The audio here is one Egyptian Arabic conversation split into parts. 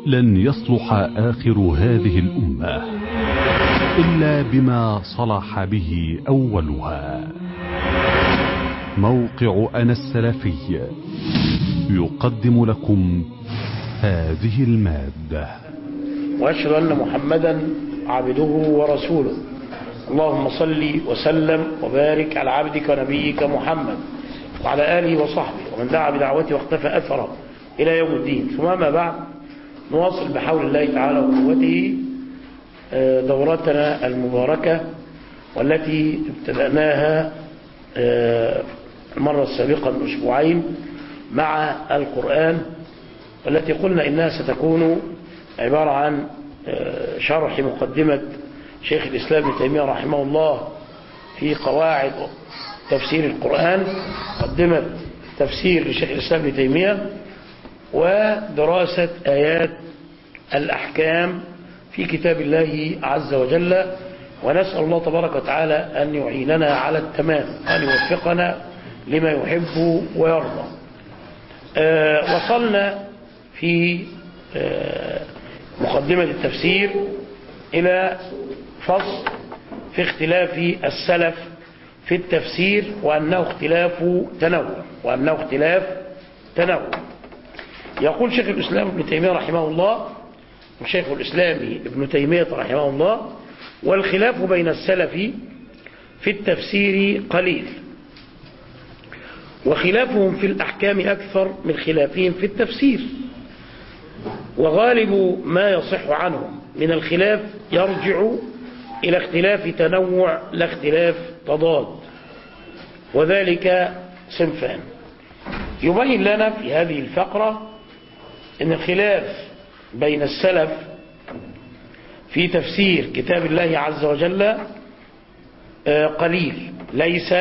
لن يصلح آخر هذه الأمة إلا بما صلح به أولها موقع أنا السلفي يقدم لكم هذه المادة وأشهد أن محمدا عبده ورسوله اللهم صل وسلم وبارك على عبدك ونبيك محمد وعلى آله وصحبه ومن دعا بدعوته واختفى أثره إلى يوم الدين ثم ما بعد نواصل بحول الله تعالى وقوته دورتنا المباركة والتي ابتدأناها المرة السابقة من أسبوعين مع القرآن والتي قلنا إنها ستكون عبارة عن شرح مقدمة شيخ الإسلام ابن تيمية رحمه الله في قواعد تفسير القرآن مقدمة تفسير لشيخ الإسلام ابن تيمية ودراسة آيات الأحكام في كتاب الله عز وجل ونسأل الله تبارك وتعالى أن يعيننا على التمام وأن يوفقنا لما يحب ويرضى آه وصلنا في آه مقدمة التفسير إلى فصل في اختلاف السلف في التفسير وأنه اختلاف تنوع وأنه اختلاف تنوع يقول شيخ الإسلام ابن تيمية رحمه الله وشيخ الإسلام ابن تيمية رحمه الله والخلاف بين السلف في التفسير قليل وخلافهم في الأحكام أكثر من خلافهم في التفسير وغالب ما يصح عنهم من الخلاف يرجع إلى اختلاف تنوع لا اختلاف تضاد وذلك صنفان يبين لنا في هذه الفقرة أن الخلاف بين السلف في تفسير كتاب الله عز وجل قليل ليس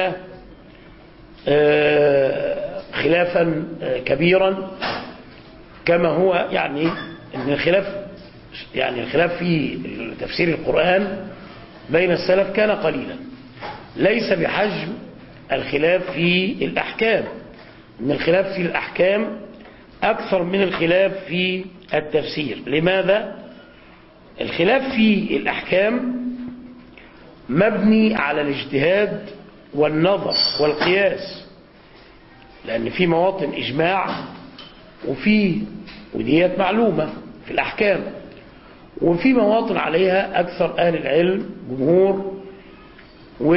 خلافا كبيرا كما هو يعني ان الخلاف يعني الخلاف في تفسير القرآن بين السلف كان قليلا ليس بحجم الخلاف في الأحكام ان الخلاف في الأحكام أكثر من الخلاف في التفسير لماذا؟ الخلاف في الأحكام مبني على الاجتهاد والنظر والقياس لأن في مواطن إجماع وفي وديات معلومة في الأحكام وفي مواطن عليها أكثر أهل العلم جمهور و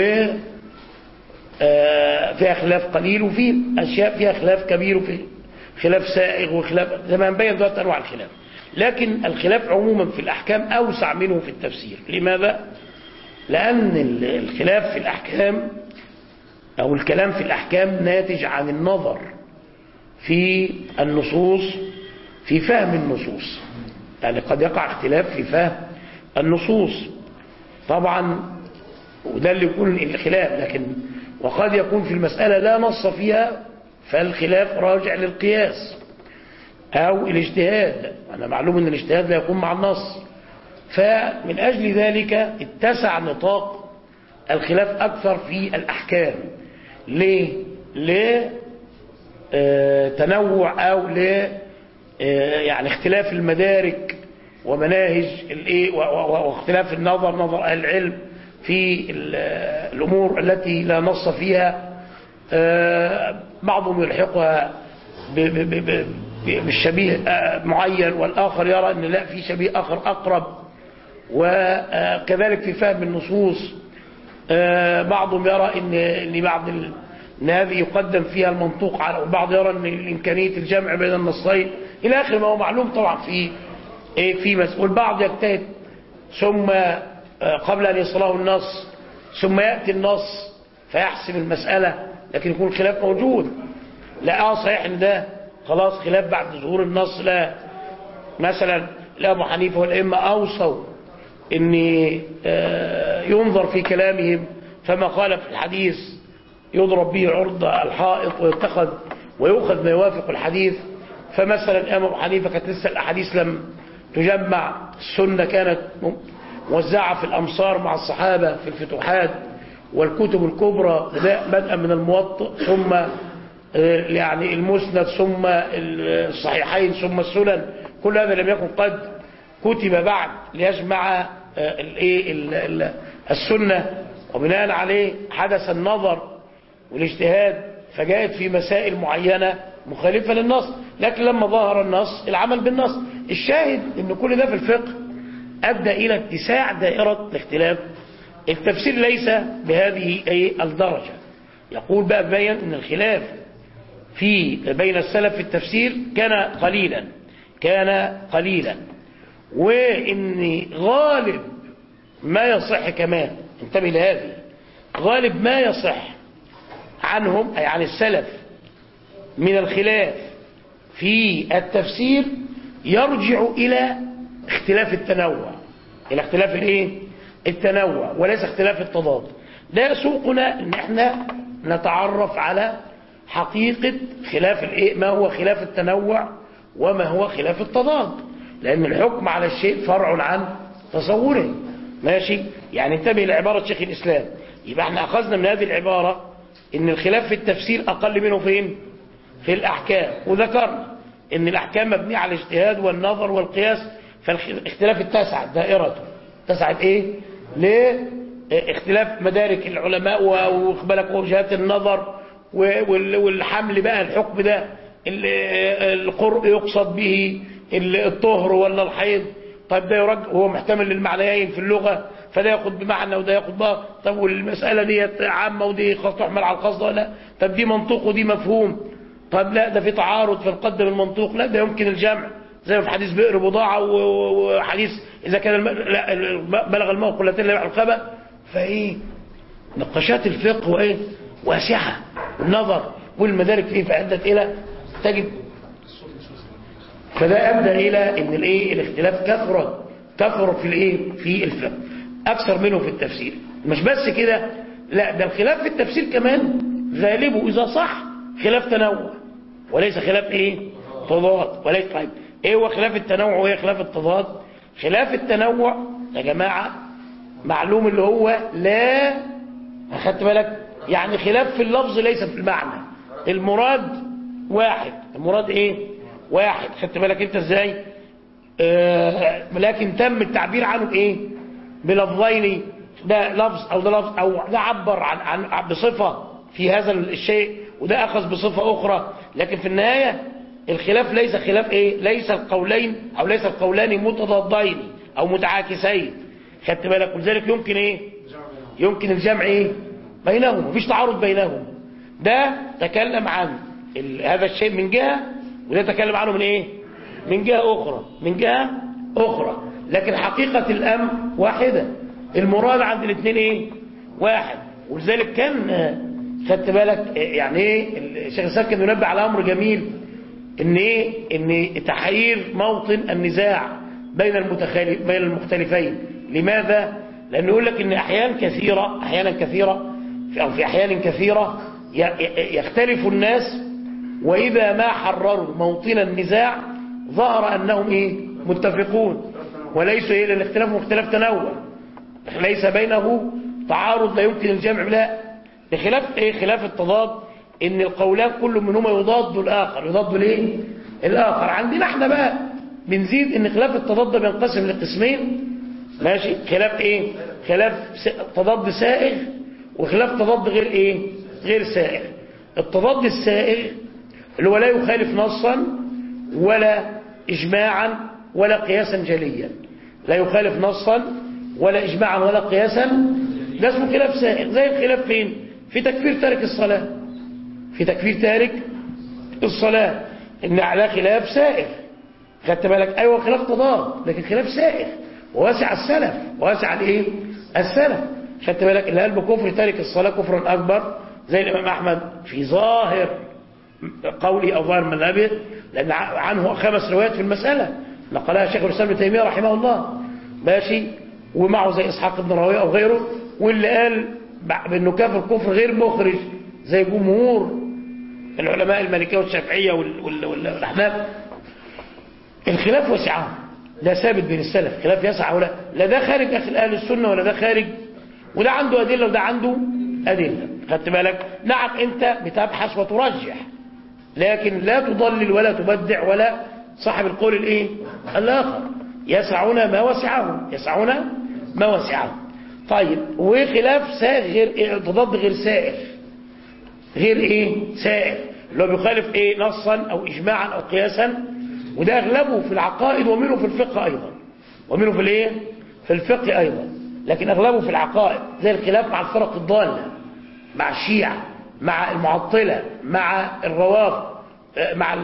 فيها خلاف قليل وفي أشياء فيها خلاف كبير وفي خلاف سائغ وخلاف زي ما نبين دلوقتي أنواع الخلاف لكن الخلاف عموما في الأحكام أوسع منه في التفسير لماذا؟ لأن الخلاف في الأحكام أو الكلام في الأحكام ناتج عن النظر في النصوص في فهم النصوص يعني قد يقع اختلاف في فهم النصوص طبعا وده اللي يكون الخلاف لكن وقد يكون في المسألة لا نص فيها فالخلاف راجع للقياس أو الاجتهاد أنا معلوم أن الاجتهاد لا يكون مع النص فمن أجل ذلك اتسع نطاق الخلاف أكثر في الأحكام ليه؟ لتنوع أو ل يعني اختلاف المدارك ومناهج الايه واختلاف النظر نظر اهل العلم في الأمور التي لا نص فيها بعضهم يلحقها بالشبيه معين والآخر يرى أن لا في شبيه آخر أقرب وكذلك في فهم النصوص بعضهم يرى أن لبعض أن هذه يقدم فيها المنطوق على وبعض يرى أن إمكانية الجمع بين النصين إلى آخر ما هو معلوم طبعا في في مسؤول البعض يجتهد ثم قبل أن يصله النص ثم يأتي النص فيحسم المسألة لكن يكون الخلاف موجود لا اه صحيح ان ده خلاص خلاف بعد ظهور النص لا مثلا لا ابو حنيفه والائمه اوصوا ان ينظر في كلامهم فما قال في الحديث يضرب به عرض الحائط ويتخذ ويؤخذ ما يوافق الحديث فمثلا الامام ابو حنيفه كانت لسه الاحاديث لم تجمع السنه كانت موزعه في الامصار مع الصحابه في الفتوحات والكتب الكبرى بدءا من الموطئ ثم يعني المسند ثم الصحيحين ثم السنن كل هذا لم يكن قد كتب بعد ليجمع آه، الايه ال- ال- السنة وبناء عليه حدث النظر والاجتهاد فجاءت في مسائل معينة مخالفة للنص لكن لما ظهر النص العمل بالنص الشاهد ان كل ده في الفقه أدى إلى اتساع دائرة الاختلاف التفسير ليس بهذه أي الدرجة يقول بقى بيان أن الخلاف في بين السلف في التفسير كان قليلا كان قليلا وإن غالب ما يصح كمان انتبه لهذه غالب ما يصح عنهم أي عن السلف من الخلاف في التفسير يرجع إلى اختلاف التنوع إلى اختلاف الايه التنوع وليس اختلاف التضاد ده يسوقنا ان احنا نتعرف على حقيقة خلاف الايه ما هو خلاف التنوع وما هو خلاف التضاد لأن الحكم على الشيء فرع عن تصوره ماشي يعني انتبه لعبارة شيخ الإسلام يبقى احنا أخذنا من هذه العبارة ان الخلاف في التفسير أقل منه فين في الأحكام وذكرنا ان الأحكام مبنية على الاجتهاد والنظر والقياس فالاختلاف اتسع دائرته اتسعت ايه ليه اختلاف مدارك العلماء واقبالك وجهات النظر وال- والحمل بقى الحكم ده ال- القرء يقصد به ال- الطهر ولا الحيض طيب ده يرج هو محتمل للمعنيين في اللغة فده ياخد بمعنى وده ياخد بقى طب والمسألة دي عامة ودي خاص تحمل على القصد ولا لا طب دي منطوق ودي مفهوم طب لا ده في تعارض فنقدم المنطوق لا ده يمكن الجمع زي ما في حديث بئر بضاعة و- و- وحديث إذا كان الم... لا ال- بلغ الماء قلتين لا يبع الخبأ فإيه نقاشات الفقه وإيه واسعة النظر والمدارك فيه فعدت إلى تجد فده أدى إلى إن الإيه الاختلاف كثر كثر في الإيه في الفقه أكثر منه في التفسير مش بس كده لا ده الخلاف في التفسير كمان غالبه إذا صح خلاف تنوع وليس خلاف إيه تضاد وليس طيب إيه هو خلاف التنوع وإيه خلاف التضاد خلاف التنوع يا جماعة معلوم اللي هو لا أخدت بالك يعني خلاف في اللفظ ليس في المعنى المراد واحد المراد ايه واحد خدت بالك انت ازاي آه لكن تم التعبير عنه بايه بلفظين ده لفظ او ده لفظ او ده عبر عن, عن بصفة في هذا الشيء وده اخذ بصفة اخرى لكن في النهاية الخلاف ليس خلاف ايه ليس القولين او ليس القولان متضادين او متعاكسين خدت بالك ولذلك يمكن ايه يمكن الجمع ايه بينهم مفيش تعارض بينهم ده تكلم عن ال- هذا الشيء من جهة وده تكلم عنه من ايه من جهة اخرى من جهة اخرى لكن حقيقة الامر واحدة المراد عند الاثنين ايه واحد ولذلك كان آه، خدت بالك آه، يعني ايه الشيخ الاسلام كان ينبه على امر جميل ان ايه ان تحرير موطن النزاع بين المتخالف بين المختلفين لماذا لانه يقول لك ان احيان كثيره احيانا كثيره في- او في احيان كثيره ي- ي- يختلف الناس واذا ما حرروا موطن النزاع ظهر انهم ايه متفقون وليس ايه لان الاختلاف اختلاف تنوع ليس بينه تعارض لا يمكن الجمع لا بخلاف ايه خلاف التضاد ان القولان كل منهما يضاد الاخر يضاد الايه الاخر عندنا احنا بقى بنزيد ان خلاف التضاد ده بينقسم لقسمين ماشي خلاف ايه خلاف س- تضاد سائغ وخلاف تضاد غير ايه غير سائغ التضاد السائغ اللي هو لا يخالف نصا ولا اجماعا ولا قياسا جليا لا يخالف نصا ولا اجماعا ولا قياسا ده اسمه خلاف سائغ زي الخلاف فين في تكفير تارك الصلاه في تكفير تارك الصلاة ان على خلاف سائغ خدت بالك ايوه خلاف تضاد لكن خلاف سائغ وواسع السلف وواسع الايه السلف خدت بالك اللي قال بكفر تارك الصلاة كفرا اكبر زي الامام احمد في ظاهر قولي او ظاهر مذهبه لان ع- عنه خمس روايات في المسألة نقلها شيخ الاسلام ابن تيمية رحمه الله ماشي ومعه زي اسحاق بن راهويه او غيره واللي قال بع- بانه كافر كفر غير مخرج زي جمهور العلماء المالكية والشافعية وال- وال- وال- والأحناف الخلاف وسعان لا ثابت بين السلف خلاف يسع ولا لا ده خارج أخي أهل السنة ولا ده خارج وده عنده أدلة وده عنده أدلة خدت بالك نعم أنت بتبحث وترجح لكن لا تضلل ولا تبدع ولا صاحب القول الايه الاخر يسعنا ما وسعه يسعنا ما وسعه طيب وخلاف غير تضاد غير سائر غير ايه سائر اللي هو بيخالف ايه نصا او اجماعا او قياسا وده اغلبه في العقائد ومنه في الفقه ايضا ومنه في الايه في الفقه ايضا لكن اغلبه في العقائد زي الخلاف مع الفرق الضاله مع الشيعة مع المعطلة مع الروافض مع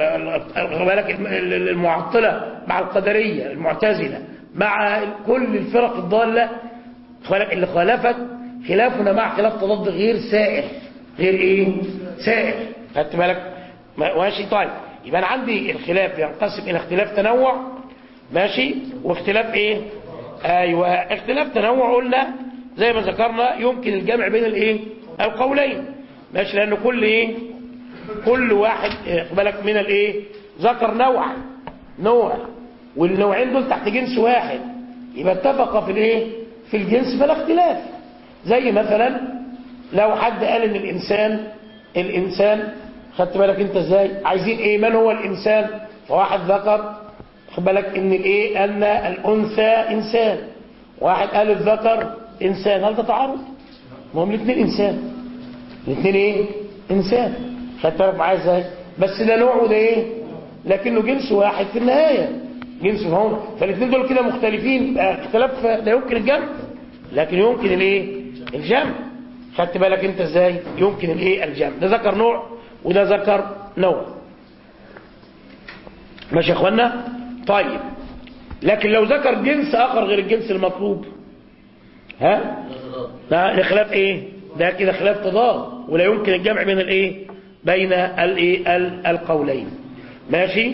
المعطلة مع القدرية المعتزلة مع كل الفرق الضالة اللي خالفت خلافنا مع خلاف تضاد غير سائر غير ايه سائر خدت بالك ماشي طيب يبقى انا عندي الخلاف ينقسم الى اختلاف تنوع ماشي واختلاف ايه ايوه اختلاف تنوع قلنا زي ما ذكرنا يمكن الجمع بين الايه القولين ماشي لان كل ايه كل واحد بالك من الايه ذكر نوع نوع والنوعين دول تحت جنس واحد يبقى اتفق في الايه في الجنس فلا اختلاف زي مثلا لو حد قال ان الانسان الانسان خدت بالك انت ازاي عايزين ايه من هو الانسان فواحد ذكر خد بالك ان الايه ان الانثى انسان واحد قال الذكر انسان هل ده تعارض ما هم الاثنين انسان الاثنين ايه انسان خدت بالك معايا ازاي بس ده نوع وده ايه لكنه جنس واحد في النهايه جنس هون فالاثنين دول كده مختلفين اختلاف لا يمكن الجمع لكن يمكن الايه الجمع خدت بالك انت ازاي يمكن الايه الجمع ده ذكر نوع وده ذكر نوع ماشي يا اخوانا طيب لكن لو ذكر جنس اخر غير الجنس المطلوب ها ده خلاف ايه ده كده خلاف تضاد ولا يمكن الجمع بين الايه بين الايه القولين ماشي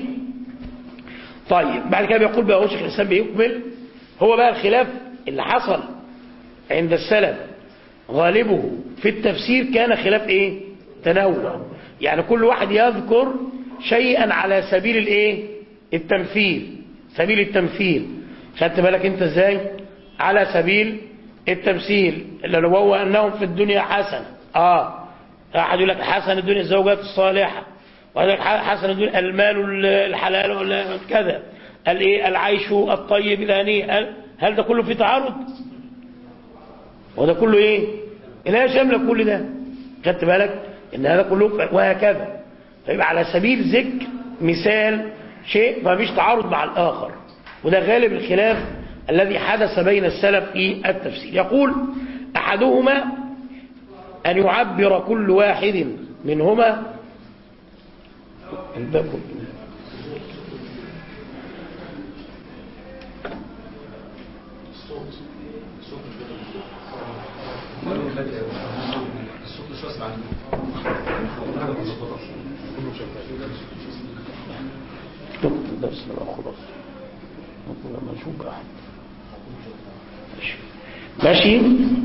طيب بعد كده بيقول بقى هو شيخ الاسلام بيكمل هو بقى الخلاف اللي حصل عند السلف غالبه في التفسير كان خلاف ايه تنوع يعني كل واحد يذكر شيئا على سبيل الايه التمثيل سبيل التمثيل خدت بالك انت ازاي على سبيل التمثيل اللي هو انهم في الدنيا حسن اه احد يقول لك حسن الدنيا الزوجات الصالحه وهذا حسن الدنيا المال الحلال ولا كذا الايه العيش الطيب الهني هل ده كله في تعارض وده كله ايه لا شامله كل ده خدت بالك ان هذا كله وهكذا فيبقى على سبيل ذكر مثال شيء ما فيش تعارض مع الاخر وده غالب الخلاف الذي حدث بين السلف في التفسير يقول احدهما ان يعبر كل واحد منهما الباب درس خلاص مشوق احد ماشي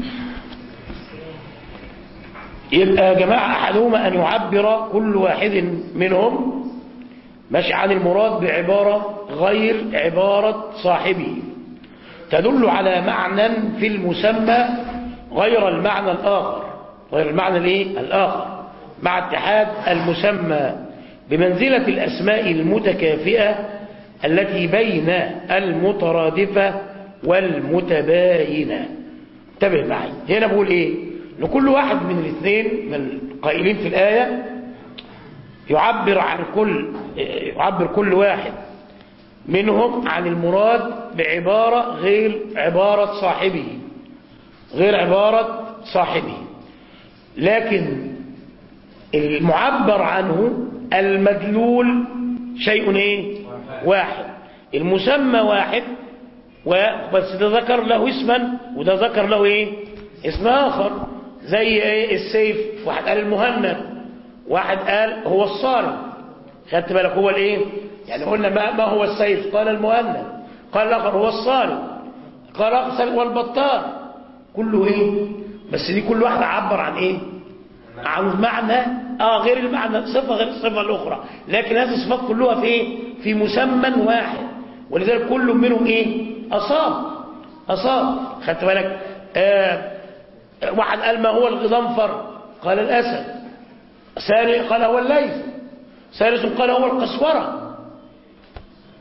يبقى يا جماعة أحدهما أن يعبر كل واحد منهم ماشي عن المراد بعبارة غير عبارة صاحبه تدل على معنى في المسمى غير المعنى الآخر غير المعنى الايه الآخر مع اتحاد المسمى بمنزلة الأسماء المتكافئة التي بين المترادفة والمتباينة انتبه معي هنا بقول ايه لكل واحد من الاثنين من القائلين في الآية يعبر عن كل يعبر كل واحد منهم عن المراد بعبارة غير عبارة صاحبه غير عبارة صاحبه لكن المعبر عنه المدلول شيء ايه واحد المسمى واحد بس ده ذكر له اسما وده ذكر له ايه اسم اخر زي ايه السيف واحد قال المهند واحد قال هو الصارم خدت بالك هو الايه يعني قلنا ما, ما هو السيف قال المهند قال الاخر هو الصارم قال اخر هو البطار كله ايه بس دي كل واحد عبر عن ايه عن معنى اه غير المعنى صفه غير الصفه الاخرى لكن هذه الصفات كلها في ايه في مسمى واحد ولذلك كل منهم ايه اصاب اصاب خدت بالك آه واحد قال ما هو الغضنفر قال الاسد ثاني قال هو الليث ثالث قال هو القسوره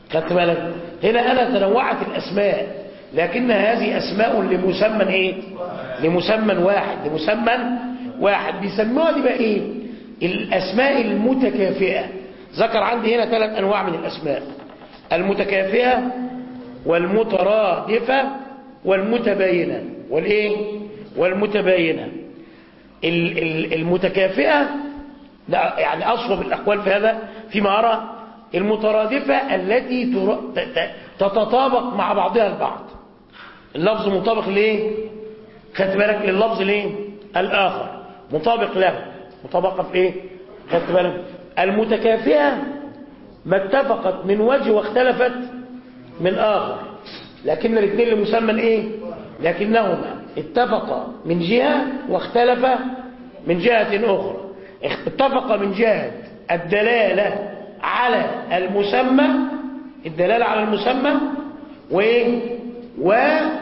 خدت بالك هنا أنا تنوعت الأسماء لكن هذه أسماء لمسمى إيه لمسمى واحد لمسمى واحد بيسموها دي بقى إيه الأسماء المتكافئة ذكر عندي هنا ثلاث أنواع من الأسماء المتكافئة والمترادفة والمتباينة والإيه والمتباينة المتكافئة لا يعني أصوب الأقوال في هذا فيما أرى المترادفة التي تتطابق مع بعضها البعض اللفظ مطابق ليه خدت بالك لللفظ ليه الآخر مطابق له مطابقة في ايه خدت بالك المتكافئة ما اتفقت من وجه واختلفت من آخر لكن الاثنين لمسمى ايه لكنهما اتفقا من جهة واختلفا من جهة أخرى اتفق من جهة الدلالة على المسمى الدلالة على المسمى وايه و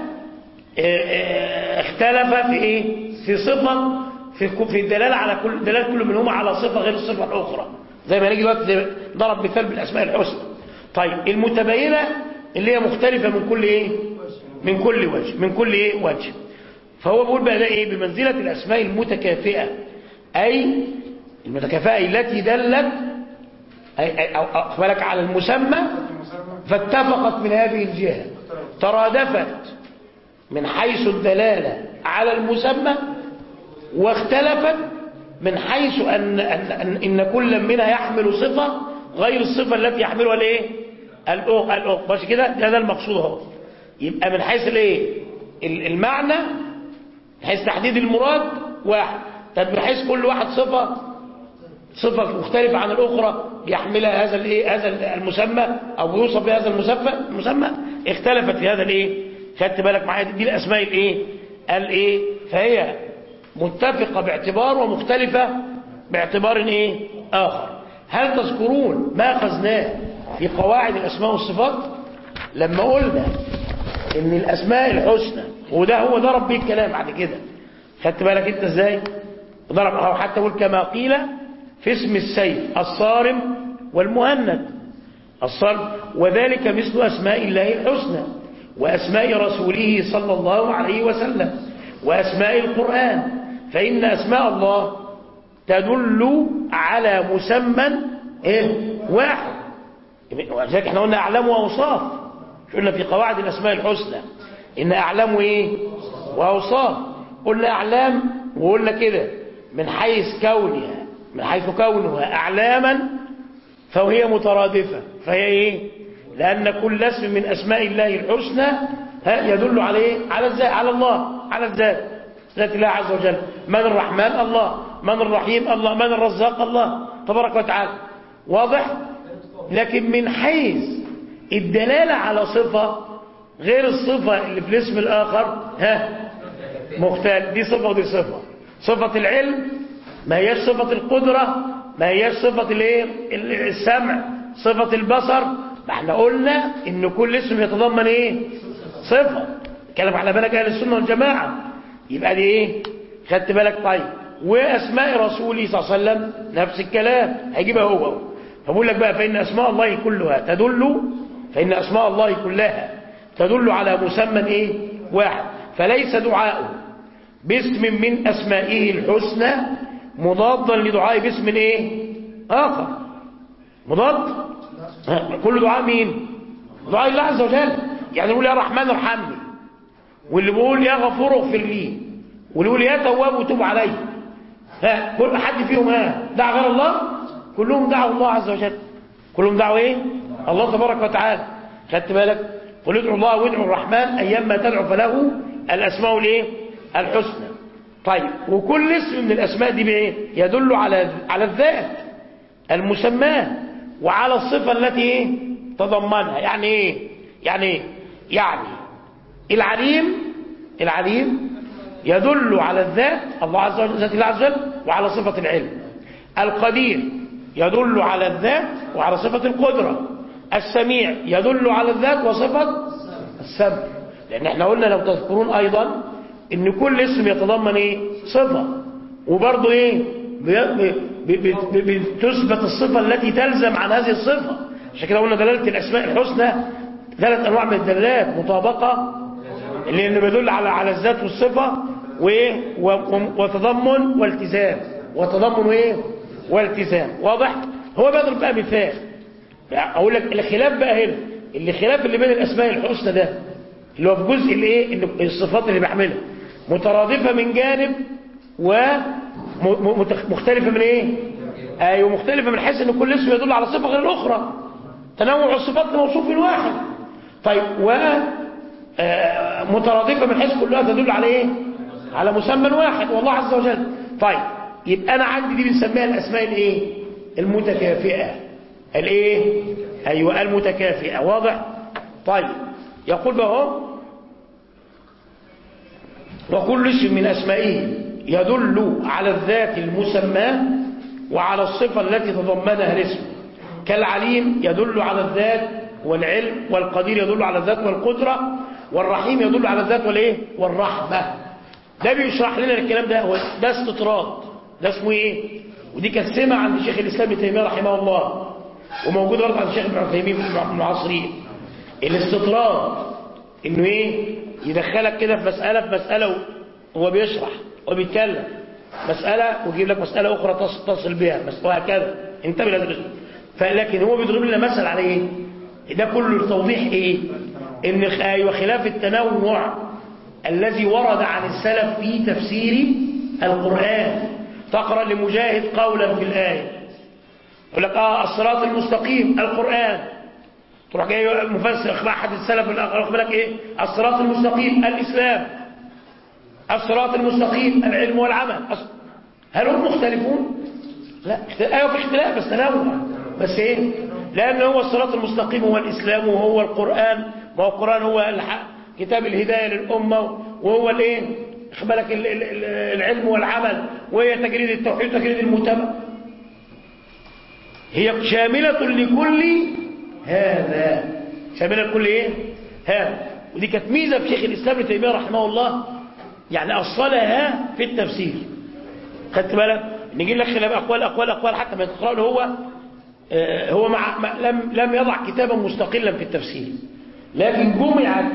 اختلف في ايه في صفة في في الدلالة على كل دلالة كل منهما على صفة غير الصفة الأخرى زي ما نيجي دلوقتي ضرب مثال بالأسماء الحسنى طيب المتباينة اللي هي مختلفة من كل ايه من كل وجه من كل ايه وجه فهو بيقول بقى ده ايه بمنزلة الأسماء المتكافئة أي المتكافئة التي دلت أي أي أو أقبلك على المسمى فاتفقت من هذه الجهة ترادفت من حيث الدلالة على المسمى واختلفت من حيث أن, أن, أن, إن كل منها يحمل صفة غير الصفة التي يحملها الايه الأخ الأخ ماشي كده ده, ده المقصود اهو يبقى من حيث الايه المعنى من حيث تحديد المراد واحد طب من حيث كل واحد صفة صفة مختلفة عن الأخرى يحملها هذا الايه هذا المسمى أو يوصف بهذا المسمى المسمى اختلفت في هذا الايه خدت بالك معايا دي الأسماء الايه الايه فهي متفقة باعتبار ومختلفة باعتبار ايه آخر هل تذكرون ما أخذناه في قواعد الأسماء والصفات لما قلنا ان الأسماء الحسنى وده هو ضرب بيه الكلام بعد كده خدت بالك انت ازاي ضرب أو حتى قول كما قيل في اسم السيف الصارم والمهند الصارم وذلك مثل أسماء الله الحسنى وأسماء رسوله صلى الله عليه وسلم وأسماء القرآن فإن أسماء الله تدل على مسمى إيه؟ واحد ولذلك احنا قلنا أعلام وأوصاف قلنا في قواعد الأسماء الحسنى إن أعلام إيه وأوصاف قلنا أعلام وقلنا كده من حيث كونها من حيث كونها أعلاما فهي مترادفة فهي إيه لأن كل اسم من أسماء الله الحسنى يدل عليه على الذات على الله على الذات ذات الله عز وجل من الرحمن الله من الرحيم الله من الرزاق الله تبارك وتعالى واضح لكن من حيث الدلالة على صفة غير الصفة اللي في الاسم الآخر ها مختلف دي صفة ودي صفة صفة العلم ما هيش صفة القدرة ما هيش صفة الايه السمع صفة البصر ما احنا قلنا ان كل اسم يتضمن ايه صفة كلام على بالك اهل السنة والجماعة يبقى دي ايه خدت بالك طيب واسماء رسوله صلى الله عليه وسلم نفس الكلام هيجيبها هو فبقول لك بقى فإن أسماء الله كلها تدل فإن أسماء الله كلها تدل على مسمى إيه واحد فليس دعاء باسم من أسمائه الحسنى مضادا لدعاء باسم إيه آخر مضاد كل دعاء مين دعاء الله عز وجل يعني يقول يا رحمن ارحمني واللي بيقول يا غفور اغفر لي واللي يقول يا تواب وتوب علي ها كل حد فيهم ها دعا غير الله كلهم دعوا الله عز وجل كلهم دعوا ايه الله تبارك وتعالى خدت بالك قل ادعوا الله وادعوا الرحمن ايما تدعوا فله الاسماء الايه الحسنى طيب وكل اسم من الاسماء دي بايه يدل على على الذات المسماه وعلى الصفه التي ايه تضمنها يعني ايه يعني ايه يعني العليم العليم يدل على الذات الله عز وجل ذات الله عز وجل وعلى صفه العلم القدير يدل على الذات وعلى صفة القدرة السميع يدل على الذات وصفة السمع لأن احنا قلنا لو تذكرون أيضا ان كل اسم يتضمن ايه صفة وبرضه ايه بتثبت الصفة التي تلزم عن هذه الصفة عشان كده قلنا دلالة الأسماء الحسنى ثلاث أنواع من الدلالات مطابقة اللي اللي بيدل على على الذات والصفة وإيه و- وتضمن والتزام وتضمن وإيه والتزام واضح هو بيضرب بقى مثال يعني أقول لك الخلاف بقى هنا اللي خلاف اللي بين الأسماء الحسنى ده اللي هو في جزء الايه اللي- الصفات اللي بيحملها مترادفة من جانب ومختلفة من ايه ايوه مختلفة من حيث ان كل اسم يدل على صفة غير الاخرى تنوع الصفات لموصوف واحد طيب و آه، مترادفة من حيث كلها تدل على ايه على مسمى واحد والله عز وجل طيب يبقى انا عندي دي بنسميها الاسماء الايه المتكافئة الايه ايوه المتكافئة واضح طيب يقول بقى اهو وكل اسم من أسمائه يدل على الذات المسمى وعلى الصفة التي تضمنها الاسم كالعليم يدل على الذات والعلم والقدير يدل على الذات والقدرة والرحيم يدل على الذات والايه والرحمة ده بيشرح لنا الكلام ده هو ده استطراد ده اسمه ايه ودي كانت سمة عند شيخ الإسلام ابن تيمية رحمه الله وموجود برضه عند الشيخ ابن عثيمين في المعاصرين الاستطراد انه ايه يدخلك كده في مسألة في مسألة وهو بيشرح وبيتكلم مسألة ويجيب لك مسألة أخرى تص- تصل بها مس- وهكذا انتبه لهذا الاسم فلكن هو بيضرب لنا مثل على ايه ده كله لتوضيح ايه ان خ- ايوه خلاف التنوع الذي ورد عن السلف في تفسير القرآن تقرأ لمجاهد قولا في الآية يقول لك اه الصراط المستقيم القرآن تروح جاي مفسر اخبار احد السلف الاخر يقول لك ايه الصراط المستقيم الاسلام الصراط المستقيم العلم والعمل أص- هل هم مختلفون لا اخت- ايوه في اختلاف بس تنوع بس ايه لان هو الصراط المستقيم هو الاسلام وهو القران ما هو القران هو الحق كتاب الهدايه للامه وهو الايه خد بالك ال- ال- ال- العلم والعمل وهي تجريد التوحيد وتجريد المتابعه هي شاملة لكل هذا شاملة لكل ايه هذا ودي كانت ميزة في شيخ الإسلام ابن تيمية رحمه الله يعني أصلها في التفسير خدت بالك نجي لك خلاف أقوال أقوال أقوال حتى ما تقرأ له هو آه، هو مع مع- لم لم يضع كتابا مستقلا في التفسير لكن جمعت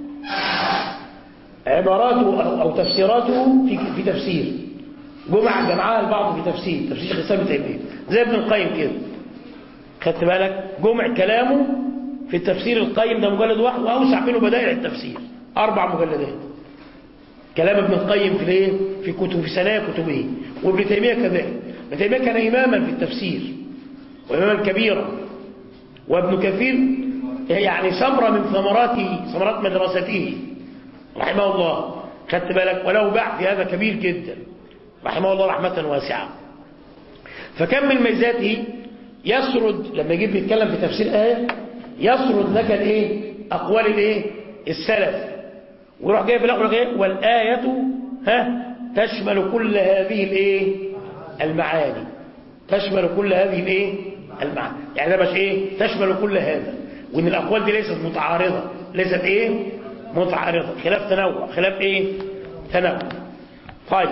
عباراته أو- أو تفسيراته في في تفسير جمع جمعها البعض في تفسير تفسير شيخ الاسلام ابن تيميه زي ابن القيم كده خدت بالك جمع كلامه في التفسير القيم ده مجلد واحد واوسع منه بدائع التفسير اربع مجلدات كلام ابن القيم في الايه في كتب في ثنايا كتبه وابن تيميه كذلك ابن تيميه كان اماما في التفسير واماما كبيرا وابن كثير يعني ثمره من ثمراته ثمرات مدرسته رحمه الله خدت بالك وله باع في هذا كبير جدا رحمه الله رحمة واسعة فكم من ميزاته يسرد لما يجيب يتكلم في تفسير آية يسرد لك الايه أقوال الايه السلف ويروح جايب الأخر ايه والآية ها تشمل كل هذه الايه المعاني تشمل كل هذه الايه المعاني يعني ده مش ايه تشمل كل هذا وان الأقوال دي ليست متعارضة ليست ايه متعارضة خلاف تنوع خلاف ايه تنوع طيب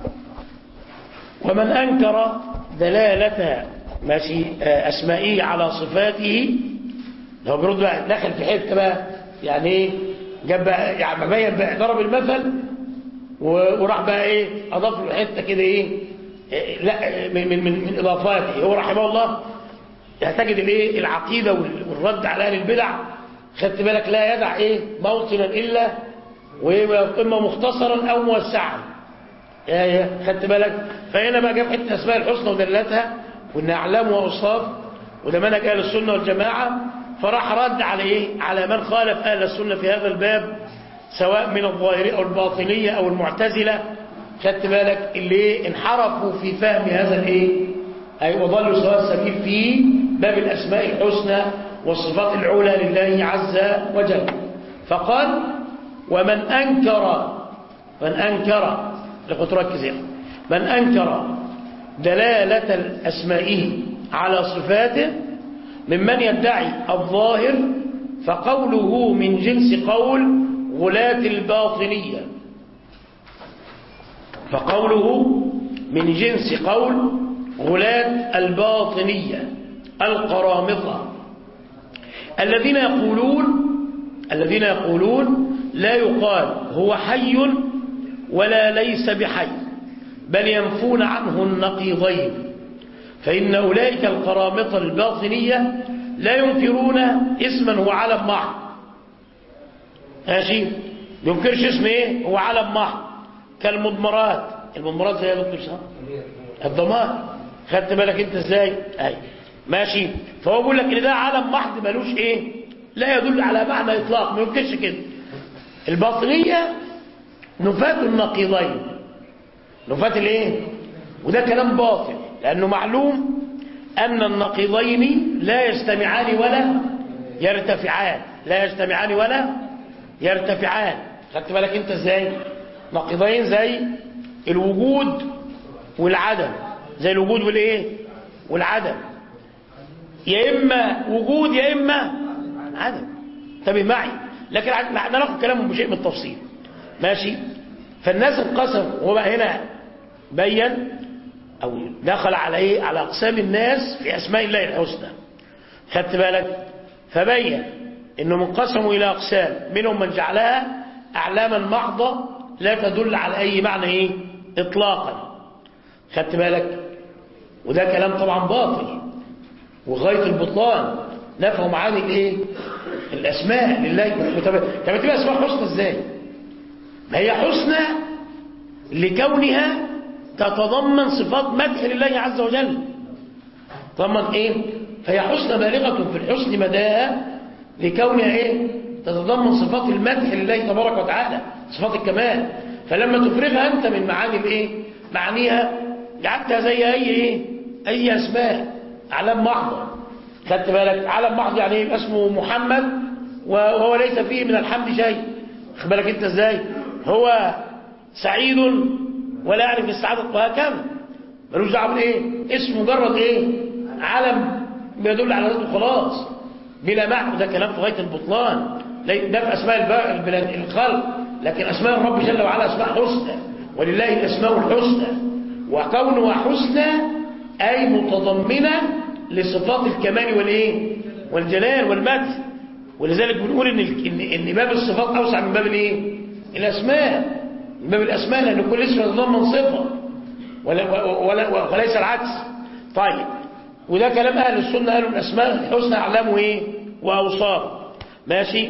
ومن أنكر دلالة ماشي آه، أسمائه على صفاته لو بيرد بقى دخل في حته بقى يعني ايه جاب بقى يعني بين بقى ضرب المثل و- وراح بقى ايه اضاف له حته كده ايه إيه، لا من من من, من اضافاته هو رحمه الله تجد الايه العقيده وال- والرد على اهل البدع خدت بالك لا يدع ايه موطنا الا وإيه، اما مختصرا او موسعا يا يا خدت بالك فهنا بقى جاب حته اسماء الحسنى ودلتها وان اعلام واوصاف وده منهج اهل السنه والجماعه فراح رد على ايه على من خالف اهل السنه في هذا الباب سواء من الظاهريه او الباطنيه او المعتزله خدت بالك اللي انحرفوا في فهم هذا الايه اي وضلوا سواء السبيل في باب الاسماء الحسنى والصفات العلى لله عز وجل فقال ومن انكر من أنكر لقد تركز يعني من أنكر دلالة أسمائه على صفاته ممن يدعي الظاهر فقوله من جنس قول غلاة الباطنية فقوله من جنس قول غلاة الباطنية القرامطة الذين يقولون الذين يقولون لا يقال هو حي ولا ليس بحي بل ينفون عنه النقيضين فإن أولئك القرامطة الباطنية لا ينكرون اسما هو علم محض ماشي ينكرش اسم ايه هو علم محض كالمضمرات المضمرات زي يا دكتور سام الضمائر خدت بالك انت ازاي اي ماشي فهو بيقول لك ان ده علم محض ملوش ايه لا يدل على معنى اطلاق ما يمكنش كده الباطنيه نفاة النقيضين نفاة الايه وده كلام باطل لانه معلوم ان النقيضين لا يجتمعان ولا يرتفعان لا يجتمعان ولا يرتفعان خدت بالك انت ازاي نقيضين زي الوجود والعدم زي الوجود والايه والعدم يا اما وجود يا اما عدم انتبه معي لكن احنا ناخد كلامهم بشيء من التفصيل ماشي فالناس انقسم وهو بقى هنا بين او دخل على ايه على اقسام الناس في اسماء الله الحسنى خدت بالك فبين انهم انقسموا الى اقسام منهم من جعلها اعلاما محضه لا تدل على اي معنى ايه اطلاقا خدت بالك وده كلام طبعا باطل وغايه البطلان نفوا معاني الايه الاسماء لله طب طب تبقى اسماء حسنى ازاي ما هي حسنى لكونها تتضمن صفات مدح لله عز وجل تضمن ايه فهي حسنى بالغه في الحسن مداها لكونها ايه تتضمن صفات المدح لله تبارك وتعالى صفات الكمال فلما تفرغها انت من معاني الايه معانيها جعلتها زي اي ايه اي اسماء اعلام محضه خدت بالك علم محض يعني ايه اسمه محمد وهو ليس فيه من الحمد شيء خد بالك انت ازاي هو سعيد ولا يعرف السعاده وهكذا ملوش دعوه بالايه اسم مجرد ايه علم بيدل على ذاته خلاص بلا معنى ده كلام في غايه البطلان ده في اسماء الخلق لكن اسماء الرب جل وعلا اسماء حسنى ولله الاسماء الحسنى وكونها حسنى اي متضمنه لصفات الكمال والايه والجلال والمدح ولذلك بنقول ان ان ان باب الصفات اوسع من باب الايه الاسماء من باب الاسماء لان كل اسم يتضمن صفه ولا ولا وليس العكس طيب وده كلام اهل السنه قالوا الاسماء الحسنى اعلامه ايه واوصاف ماشي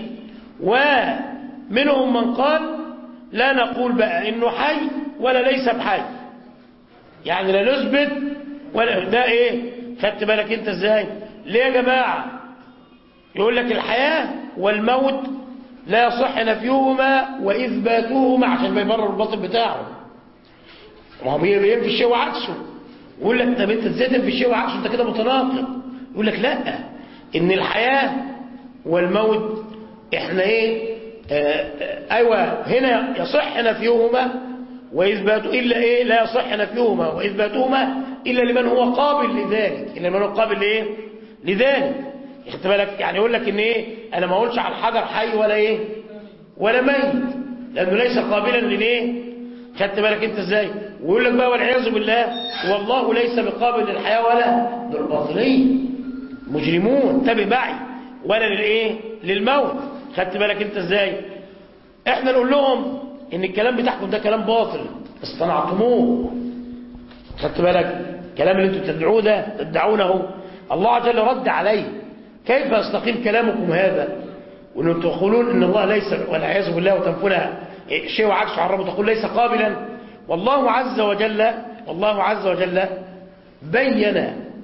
ومنهم من قال لا نقول بقى انه حي ولا ليس بحي يعني لا نثبت ولا ده ايه خدت بالك انت ازاي ليه يا جماعة يقول لك الحياة والموت لا يصح نفيهما وإثباتهما عشان ما يبرر الباطل بتاعه ما هو بينفي الشيء وعكسه يقول لك طب انت ازاي تنفي الشيء وعكسه انت كده متناقض يقول لك لا ان الحياة والموت احنا ايه آه آه ايوه هنا يصح نفيهما وإثبات إلا إيه لا يصح نفيهما وإثباتهما إلا لمن هو قابل لذلك إلا لمن هو قابل لإيه لذلك خدت بالك يعني يقول لك إن إيه أنا ما أقولش على الحجر حي ولا إيه ولا ميت لأنه ليس قابلا للإيه خدت بالك أنت إزاي ويقول لك بقى والعياذ بالله والله ليس بقابل للحياة ولا للباطنين مجرمون تبع معي ولا للإيه للموت خدت بالك أنت إزاي إحنا نقول لهم ان الكلام بتاعكم ده كلام باطل اصطنعتموه خدت بالك الكلام اللي انتم تدعوه ده تدعونه الله عز وجل رد عليه كيف يستقيم كلامكم هذا وان تقولون ان الله ليس والعياذ بالله وتنفون شيء وعكسه عن ربه تقول ليس قابلا والله عز وجل والله عز وجل بين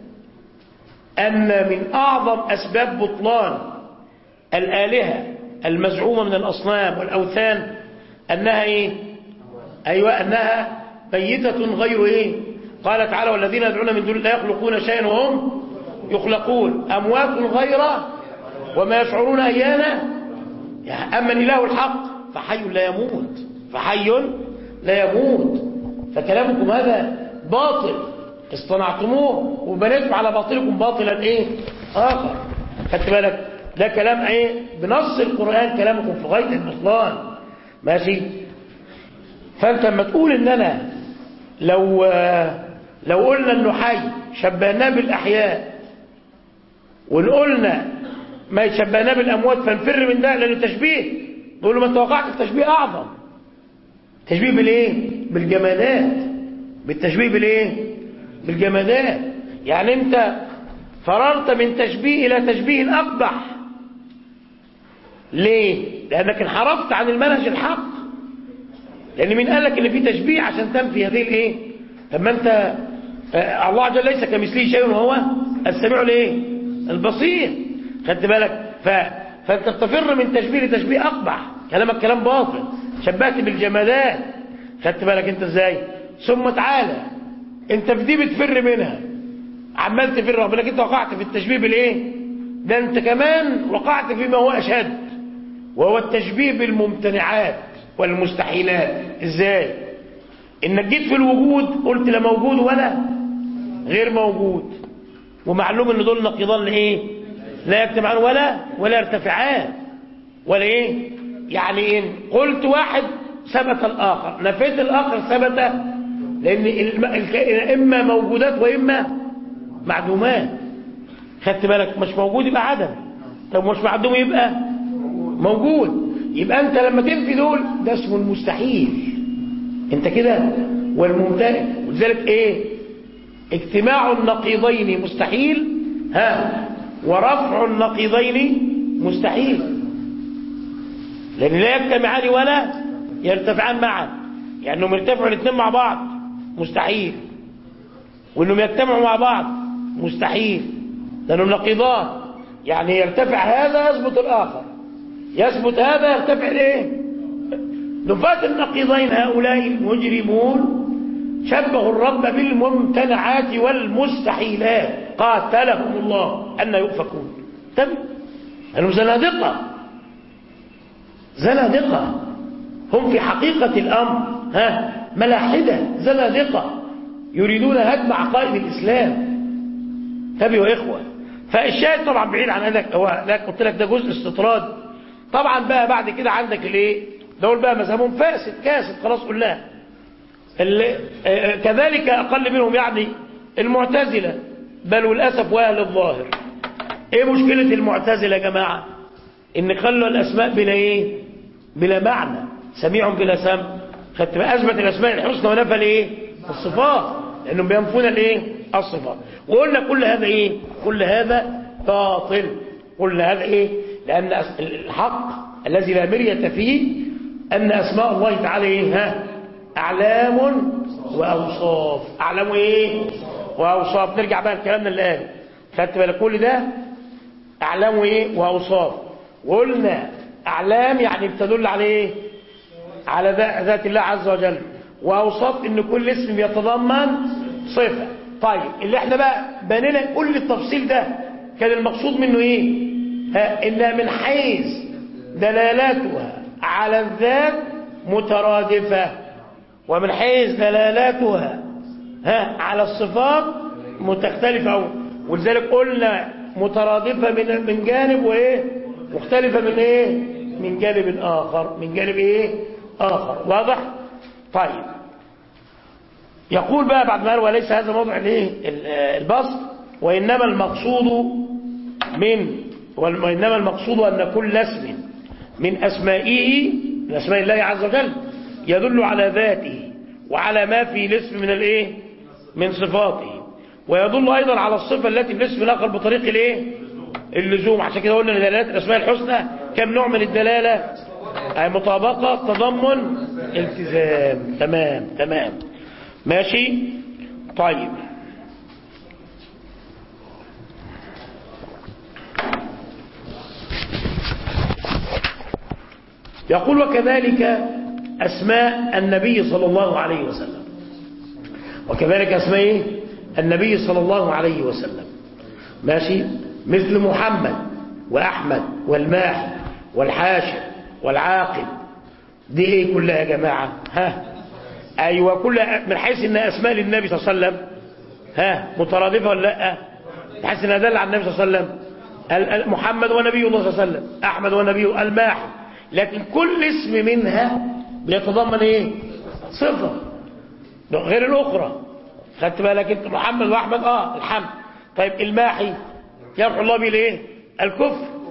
ان من اعظم اسباب بطلان الالهه المزعومه من الاصنام والاوثان أنها إيه أيوة أنها ميتة غير إيه قال تعالى والذين يدعون من دون الله يخلقون شيئا وهم يخلقون أموات غير وما يشعرون أيانا أما الإله الحق فحي لا يموت فحي لا يموت فكلامكم هذا باطل اصطنعتموه وبنيتم على باطلكم باطلا ايه اخر خدت بالك ده كلام ايه بنص القرآن كلامكم في غاية البطلان ماشي فانت لما تقول ان انا لو لو قلنا انه حي شبهناه بالاحياء وقلنا ما يشبهنا بالاموات فنفر من ده لانه تشبيه نقول له ما انت وقعت في تشبيه اعظم تشبيه بالايه بالجمادات بالتشبيه بالايه بالجمادات يعني انت فررت من تشبيه الى تشبيه اقبح ليه لانك انحرفت عن المنهج الحق لان مين قال لك ان في تشبيه عشان تنفي هذه الايه طب ما انت آه الله عز وجل ليس كمثله شيء وهو السميع الايه البصير خدت بالك ف... فانت بتفر من تشبيه لتشبيه اقبح كلامك كلام باطل شبهت بالجمادات خدت بالك انت ازاي ثم تعالى انت في دي بتفر منها عمال تفر رغم انك انت وقعت في التشبيه بالايه ده انت كمان وقعت فيما هو اشد وهو التشبيه بالممتنعات والمستحيلات ازاي انك جيت في الوجود قلت لا موجود ولا غير موجود ومعلوم ان دول نقيضان لايه لا يجتمعان ولا ولا يرتفعان ولا ايه يعني ان قلت واحد ثبت الاخر نفيت الاخر ثبت لان اما موجودات واما معدومات خدت بالك مش موجود يبقى عدم طب مش معدوم يبقى موجود يبقى انت لما تنفي دول ده اسمه المستحيل انت كده والممتنع ولذلك ايه اجتماع النقيضين مستحيل ها ورفع النقيضين مستحيل لان لا يجتمعان ولا يرتفعان معا يعني انهم يرتفعوا الاثنين مع بعض مستحيل وانهم يجتمعوا مع بعض مستحيل لانهم نقيضان يعني يرتفع هذا يثبت الاخر يثبت هذا يرتفع الايه نفاة النقيضين هؤلاء المجرمون شبهوا الرب بالممتنعات والمستحيلات قاتلهم الله أن يؤفكون تم أنهم زنادقة زنادقة هم في حقيقة الأمر ها ملاحدة زنادقة يريدون هدم عقائد الإسلام تبعوا يا إخوة فالشاهد طبعا بعيد عن هذا هو قلت لك ده جزء استطراد طبعا بقى بعد كده عندك الايه دول بقى مذهبهم فاسد كاسد خلاص قلناها كذلك أقل منهم يعني المعتزلة بل والأسف وأهل الظاهر ايه مشكلة المعتزلة يا جماعة ان خلوا الأسماء بلا ايه بلا معنى سميع بلا سمع خدت بقى أثبت الأسماء الحسنى ونفى الايه الصفات لأنهم بينفون الايه الصفات وقلنا كل هذا ايه كل هذا باطل قلنا هذا ايه لأن الحق الذي لا مرية فيه أن أسماء الله تعالى ايه ها أعلام وأوصاف أعلام إيه وأوصاف نرجع بقى لكلامنا اللي قال خدت بالك كل ده أعلام إيه وأوصاف وقلنا أعلام يعني بتدل على إيه على ذات الله عز وجل وأوصاف إن كل اسم يتضمن صفة طيب اللي احنا بقى بنينا كل التفصيل ده كان المقصود منه إيه ها إنها من حيث دلالاتها على الذات مترادفة ومن حيث دلالاتها ها على الصفات متختلفة ولذلك قلنا مترادفة من من جانب وايه مختلفة من ايه من جانب آخر من جانب ايه آخر واضح طيب يقول بقى بعد ما قال وليس هذا موضع الايه البسط وإنما المقصود من وإنما المقصود أن كل اسم من أسمائه من أسماء الله عز وجل يدل على ذاته وعلى ما في الاسم من الايه من صفاته ويدل ايضا على الصفه التي في الاسم الاخر بطريق الايه اللزوم عشان كده قلنا ان دلالات الاسماء الحسنى كم نوع من الدلاله أي مطابقه تضمن التزام تمام تمام ماشي طيب يقول وكذلك أسماء النبي صلى الله عليه وسلم وكذلك أسماء النبي صلى الله عليه وسلم ماشي مثل محمد وأحمد والماحي والحاشر والعاقب دي ايه كلها يا جماعة ها ايوه كلها من حيث ان اسماء للنبي صلى الله عليه وسلم ها مترادفة ولا لا تحس انها دل على النبي صلى الله عليه وسلم محمد ونبي الله صلى الله عليه وسلم احمد ونبي الماحي لكن كل اسم منها بيتضمن ايه صفة غير الاخرى خدت بالك انت محمد واحمد اه الحمد طيب الماحي يرفع الله به الايه الكفر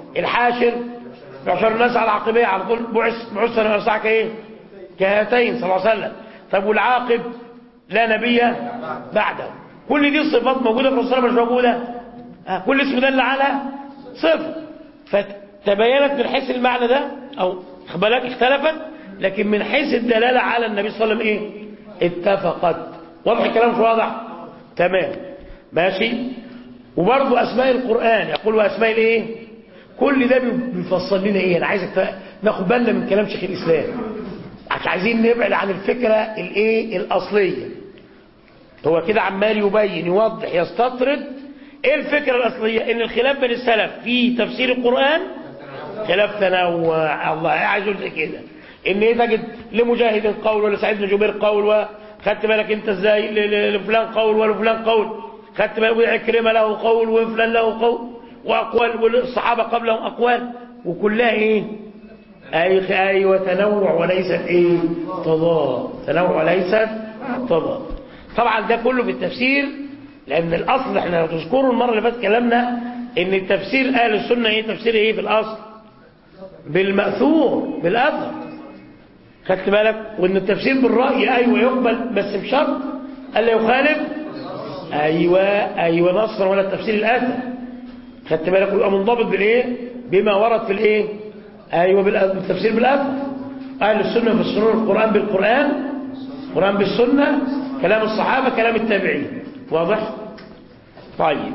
الحاشر يحشر الناس على عقبيه على طول بعث بعثنا يسعك ايه كهاتين صلى الله عليه وسلم طب والعاقب لا نبي بعده كل دي الصفات موجوده في الرسول مش موجوده آه كل اسم دل على صفه فتبينت من حيث المعنى ده او بالك اختلفت لكن من حيث الدلاله على النبي صلى الله عليه وسلم ايه اتفقت واضح الكلام مش واضح تمام ماشي وبرضه اسماء القران يقول واسماء الايه كل ده بيفصل لنا ايه انا عايزك ناخد بالنا من كلام شيخ الاسلام عشان عايزين نبعد عن الفكره الايه الاصليه هو كده عمال يبين يوضح يستطرد ايه الفكره الاصليه ان الخلاف بين السلف في تفسير القران خلاف تنوع الله عايز يقول كده ان ايه تجد لمجاهد قول ولا سعيد بن جبير قول وخدت بالك انت ازاي لفلان قول ولفلان قول خدت بالك وعكرمه له قول وفلان له قول واقوال والصحابه قبلهم اقوال وكلها ايه اي ايوه تنوع وليست ايه تضاد تنوع وليست تضاد طبعا ده كله في التفسير لان الاصل احنا لو تذكروا المره اللي فاتت كلامنا ان التفسير اهل السنه ايه تفسير ايه في الاصل بالماثور بالاثر خدت بالك وان التفسير بالراي ايوه يقبل بس بشرط الا يخالف ايوه ايوه نصا ولا التفسير الاثر خدت بالك ويبقى منضبط بالايه بما ورد في الايه ايوه بالتفسير بالاثر اهل السنه يفسرون القران بالقران القران بالسنه كلام الصحابه كلام التابعين واضح طيب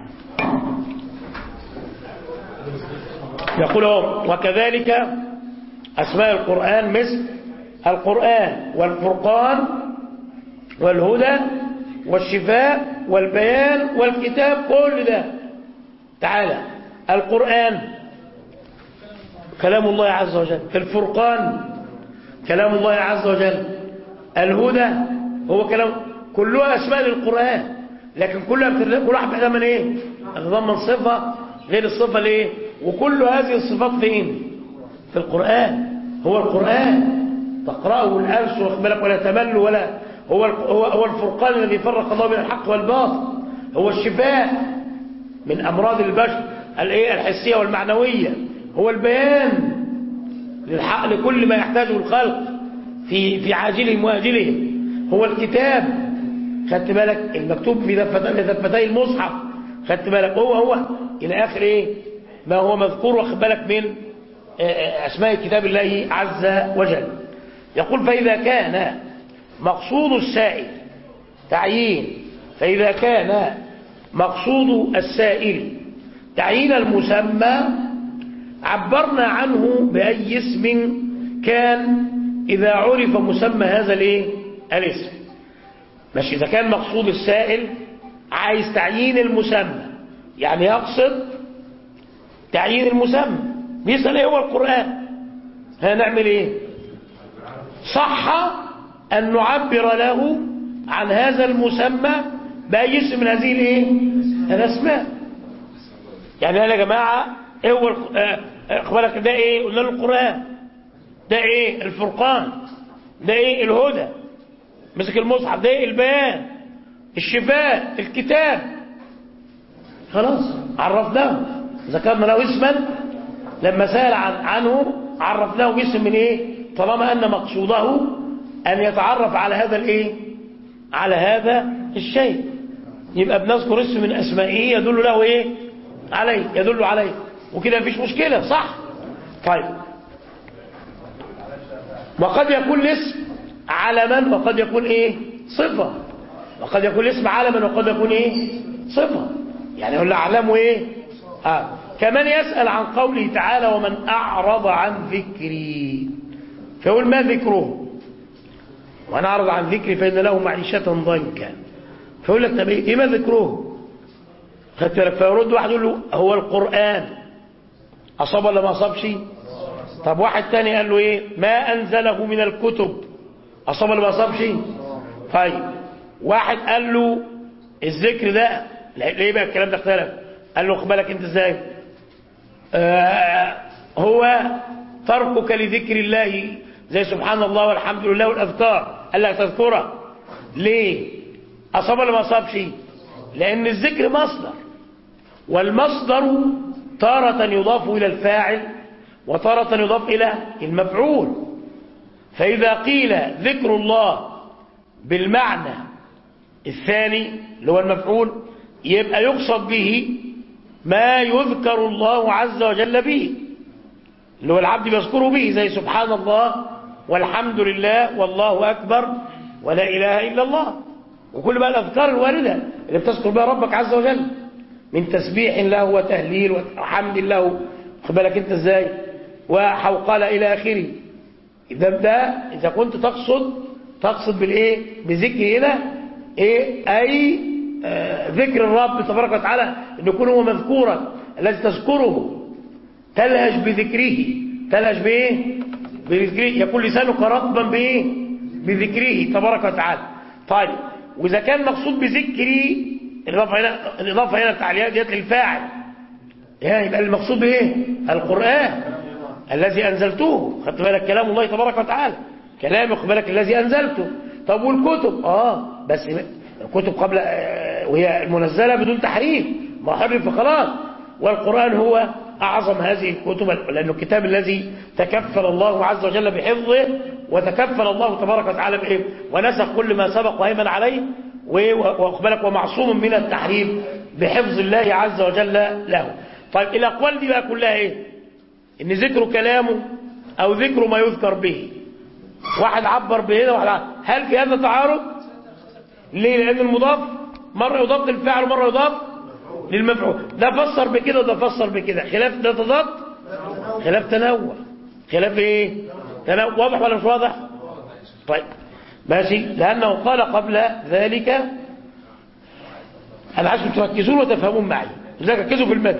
يقول وكذلك اسماء القران مثل القران والفرقان والهدى والشفاء والبيان والكتاب كل ده تعالى القرآن كلام الله عز وجل الفرقان كلام الله عز وجل الهدى هو كلام كلها أسماء للقرآن لكن كلها كل واحد بتتضمن ايه تتضمن صفة غير الصفة الايه وكل هذه الصفات فين في القرآن هو القرآن تقرأه الألس واخد بالك ولا تمل ولا هو هو هو الفرقان الذي فرق الله بين الحق والباطل هو الشفاء من أمراض البشر الايه الحسية والمعنوية هو البيان للحق لكل ما يحتاجه الخلق في في عاجلهم واجلهم هو الكتاب خدت بالك المكتوب في دفتي المصحف خدت بالك هو هو إلى آخر إيه ما هو مذكور واخد بالك من أسماء كتاب الله عز وجل يقول فإذا كان مقصود السائل تعيين فإذا كان مقصود السائل تعيين المسمى عبرنا عنه بأي اسم كان إذا عرف مسمى هذا الايه الاسم ماشي إذا كان مقصود السائل عايز تعيين المسمى يعني يقصد تعيين المسمى بيسأل ايه هو القرآن هنعمل ايه صح أن نعبر له عن هذا المسمى بأي اسم من هذه الايه الأسماء يعني قال يا جماعة ايه هو اخبارك ده ايه قلنا له القرآن ده ايه الفرقان ده ايه الهدى مسك المصحف ده ايه البيان الشفاء الكتاب خلاص عرفناه ذكرنا له اسما لما سأل عن عنه عرفناه باسم من ايه طالما ان مقصوده ان يتعرف على هذا الايه على هذا الشيء يبقى بنذكر اسم من اسمائه يدل له ايه عليه يدل عليه وكده مفيش مشكلة صح طيب وقد يكون الاسم علما وقد يكون ايه صفة وقد يكون الاسم علما وقد يكون ايه صفة يعني يقول اعلمه ايه آه. كمان يسأل عن قوله تعالى ومن أعرض عن ذكري فيقول ما ذكره وأنا أعرض عن ذكري فإن له معيشة ضنكا فيقول لك طب إيه ما ذكره خدت بالك فيرد واحد يقول له هو القرآن أصاب ولا ما أصابش طب واحد تاني قال له إيه ما أنزله من الكتب أصاب ولا ما أصابش طيب واحد قال له الذكر ده ليه بقى الكلام ده اختلف قال له خد بالك انت ازاي آه هو تركك لذكر الله زي سبحان الله والحمد لله والأذكار قال لك تذكره ليه أصاب ولا ما أصابش لأن الذكر مصدر والمصدر تارة يضاف إلى الفاعل وتارة يضاف إلى المفعول فإذا قيل ذكر الله بالمعنى الثاني اللي هو المفعول يبقى يقصد به ما يذكر الله عز وجل به اللي هو العبد بيذكره به زي سبحان الله والحمد لله والله أكبر ولا إله إلا الله وكل بقى الأذكار الواردة اللي بتذكر بها ربك عز وجل من تسبيح له وتهليل وحمد له خد بالك انت ازاي وحوقلة إلى آخره إذا ده إذا كنت تقصد تقصد بالإيه بذكر هنا إيه أي آه ذكر الرب تبارك وتعالى أن يكون هو مذكورا الذي تذكره تلهج بذكره تلهج بإيه بذكره يكون لسانك رطبا بإيه بذكره تبارك وتعالى طيب وإذا كان مقصود بذكري الإضافة هنا الإضافة هنا التعليقات ديت للفاعل يعني يبقى المقصود بإيه القرآن الذي أنزلته خدت بالك كلام الله تبارك وتعالى كلام خد بالك الذي أنزلته طب والكتب آه بس الكتب قبل آه وهي المنزلة بدون تحريف ما حرف فخلاص والقرآن هو أعظم هذه الكتب لأنه الكتاب الذي تكفل الله عز وجل بحفظه وتكفل الله تبارك وتعالى بإيه ونسخ كل ما سبق وهيمن عليه وأخبرك ومعصوم من التحريف بحفظ الله عز وجل له طيب الأقوال دي بقى كلها إيه إن ذكر كلامه أو ذكر ما يذكر به واحد عبر بهنا واحد عبر. هل في هذا تعارض ليه لأن المضاف مرة يضاف للفعل ومرة يضاف للمفعول ده فسر بكده وده فسر بكده خلاف ده تضاد خلاف تنوع خلاف ايه تنوع واضح ولا مش واضح طيب ماشي لأنه قال قبل ذلك أنا عايزكم تركزون وتفهمون معي لذلك ركزوا في المتن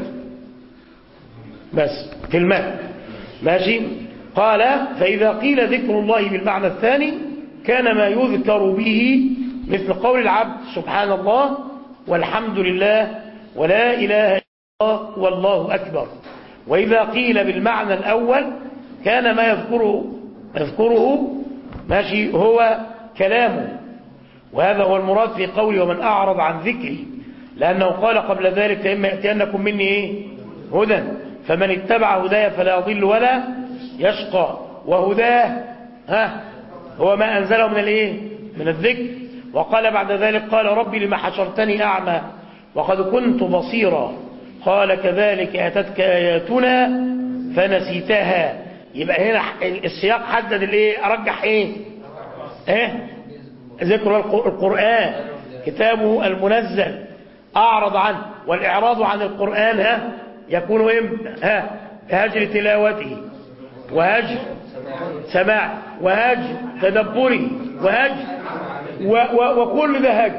بس في المتن ماشي قال فإذا قيل ذكر الله بالمعنى الثاني كان ما يذكر به مثل قول العبد سبحان الله والحمد لله ولا إله إلا الله والله أكبر وإذا قيل بالمعنى الأول كان ما يذكره يذكره ماشي هو كلامه وهذا هو المراد في قوله ومن أعرض عن ذكري لأنه قال قبل ذلك إما يأتينكم مني إيه هدى فمن اتبع هدايا فلا يضل ولا يشقى وهداه ها هو ما أنزله من الإيه من الذكر وقال بعد ذلك قال ربي لما حشرتني أعمى وقد كنت بصيرا قال كذلك أتتك آياتنا فنسيتها يبقى هنا السياق حدد الايه ارجح ايه ايه ذكر القرآن كتابه المنزل اعرض عنه والاعراض عن القرآن ها يكون ها هجر تلاوته وهجر سماع وهجر تدبره وهجر و و وكل ده هجر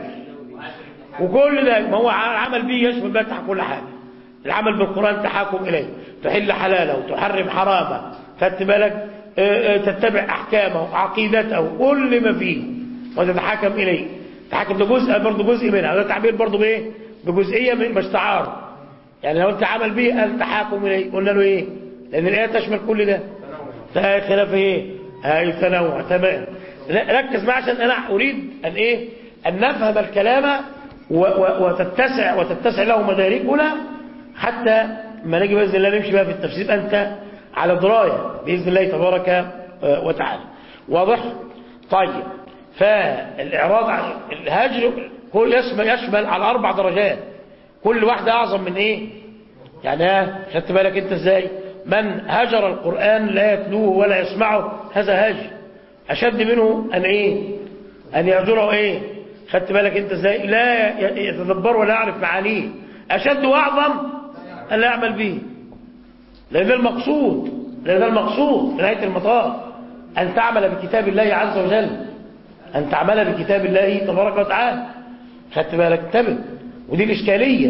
وكل ده ما هو عمل به يشمل بقى تحت كل حاجة العمل بالقرآن تحاكم إليه تحل حلاله وتحرم حرامه خدت بالك تتبع أحكامه عقيدته كل ما فيه وتتحاكم إليه تحاكم ده جزء برضه جزء منها وده تعبير برضه بإيه بجزئية مش تعارض يعني لو انت عمل به التحاكم إليه قلنا له إيه لأن الآية تشمل كل ده خلاف إيه هاي تنوع تمام ركز معي عشان أنا أريد أن إيه أن نفهم الكلام وتتسع وتتسع له مداركنا حتى ما نجي بإذن الله نمشي بقى في التفسير أنت على دراية بإذن الله تبارك وتعالى واضح طيب فالإعراض عن الهجر كل يشمل, يشمل على أربع درجات كل واحدة أعظم من إيه يعني خدت بالك أنت إزاي من هجر القرآن لا يتلوه ولا يسمعه هذا هجر أشد منه أن إيه أن يهجره إيه خدت بالك أنت إزاي لا يتدبر ولا يعرف معانيه أشد وأعظم أن لا يعمل به لأن المقصود لأن المقصود في نهاية المطاف أن تعمل بكتاب الله عز وجل أن تعمل بكتاب الله تبارك وتعالى خدت بالك انتبه ودي الإشكالية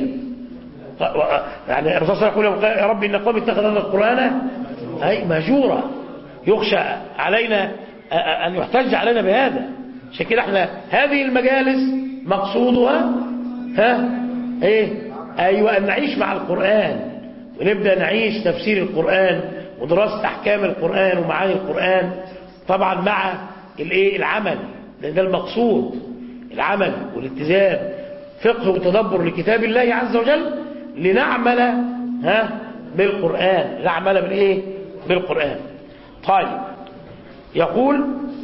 يعني الرسول صلى الله عليه وسلم يقول يا رب إن قوم اتخذ هذا القرآن أي مهجورة يخشى علينا أن يحتج علينا بهذا عشان كده احنا هذه المجالس مقصودها ها ايه ايوه ان نعيش مع القرآن ونبدأ نعيش تفسير القرآن ودراسة أحكام القرآن ومعاني القرآن طبعا مع الايه العمل لأن ده المقصود العمل والالتزام فقه وتدبر لكتاب الله عز وجل لنعمل ها بالقرآن لا عمل بالايه بالقرآن طيب يقول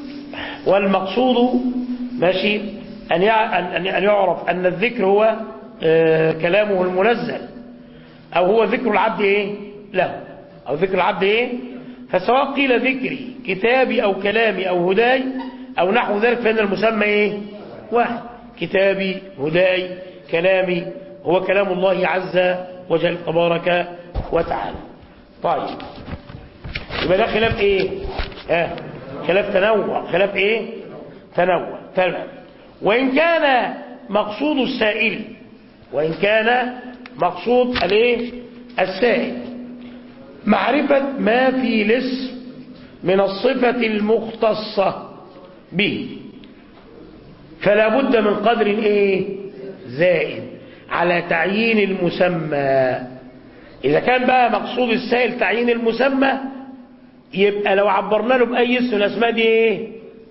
والمقصود ماشي أن يع- أن أن يعرف أن الذكر هو آه، كلامه المنزل أو هو ذكر العبد إيه له أو ذكر العبد إيه فسواء قيل ذكري كتابي أو كلامي أو هداي أو نحو ذلك فإن المسمى إيه واحد كتابي هداي كلامي هو كلام الله عز وجل تبارك وتعالى طيب يبقى ده خلاف ايه اه خلاف تنوع خلاف ايه تنوع تمام وان كان مقصود السائل وان كان مقصود الايه السائل معرفة ما في الاسم من الصفة المختصة به فلا بد من قدر ايه زائد على تعيين المسمى اذا كان بقى مقصود السائل تعيين المسمى يبقى لو عبرنا له باي اسم من الاسماء دي ايه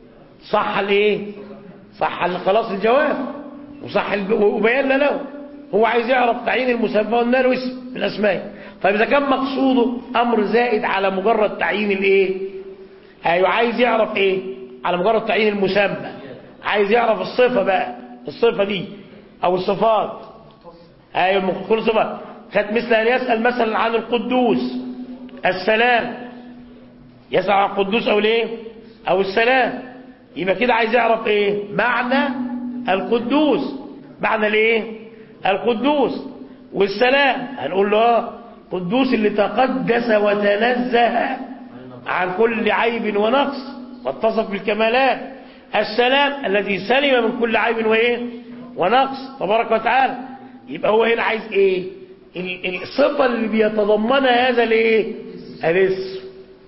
صح الايه صح ال- خلاص الجواب وصح الب- وبينا له هو عايز يعرف تعيين المسمى قلنا له اسم من الاسماء طيب اذا كان مقصوده امر زائد على مجرد تعيين الايه ايوه عايز يعرف ايه على مجرد تعيين المسمى عايز يعرف الصفه بقى الصفه دي او الصفات ايوه الم- كل صفه خد مثل ان يسال مثلا عن القدوس السلام يسأل عن القدوس او الايه او السلام يبقى كده عايز يعرف ايه معنى القدوس معنى الايه القدوس والسلام هنقول له اه قدوس اللي تقدس وتنزه عن كل عيب ونقص واتصف بالكمالات السلام الذي سلم من كل عيب وايه ونقص تبارك وتعالى يبقى هو هنا عايز ايه ال- الصفه اللي بيتضمنها هذا الايه الاسم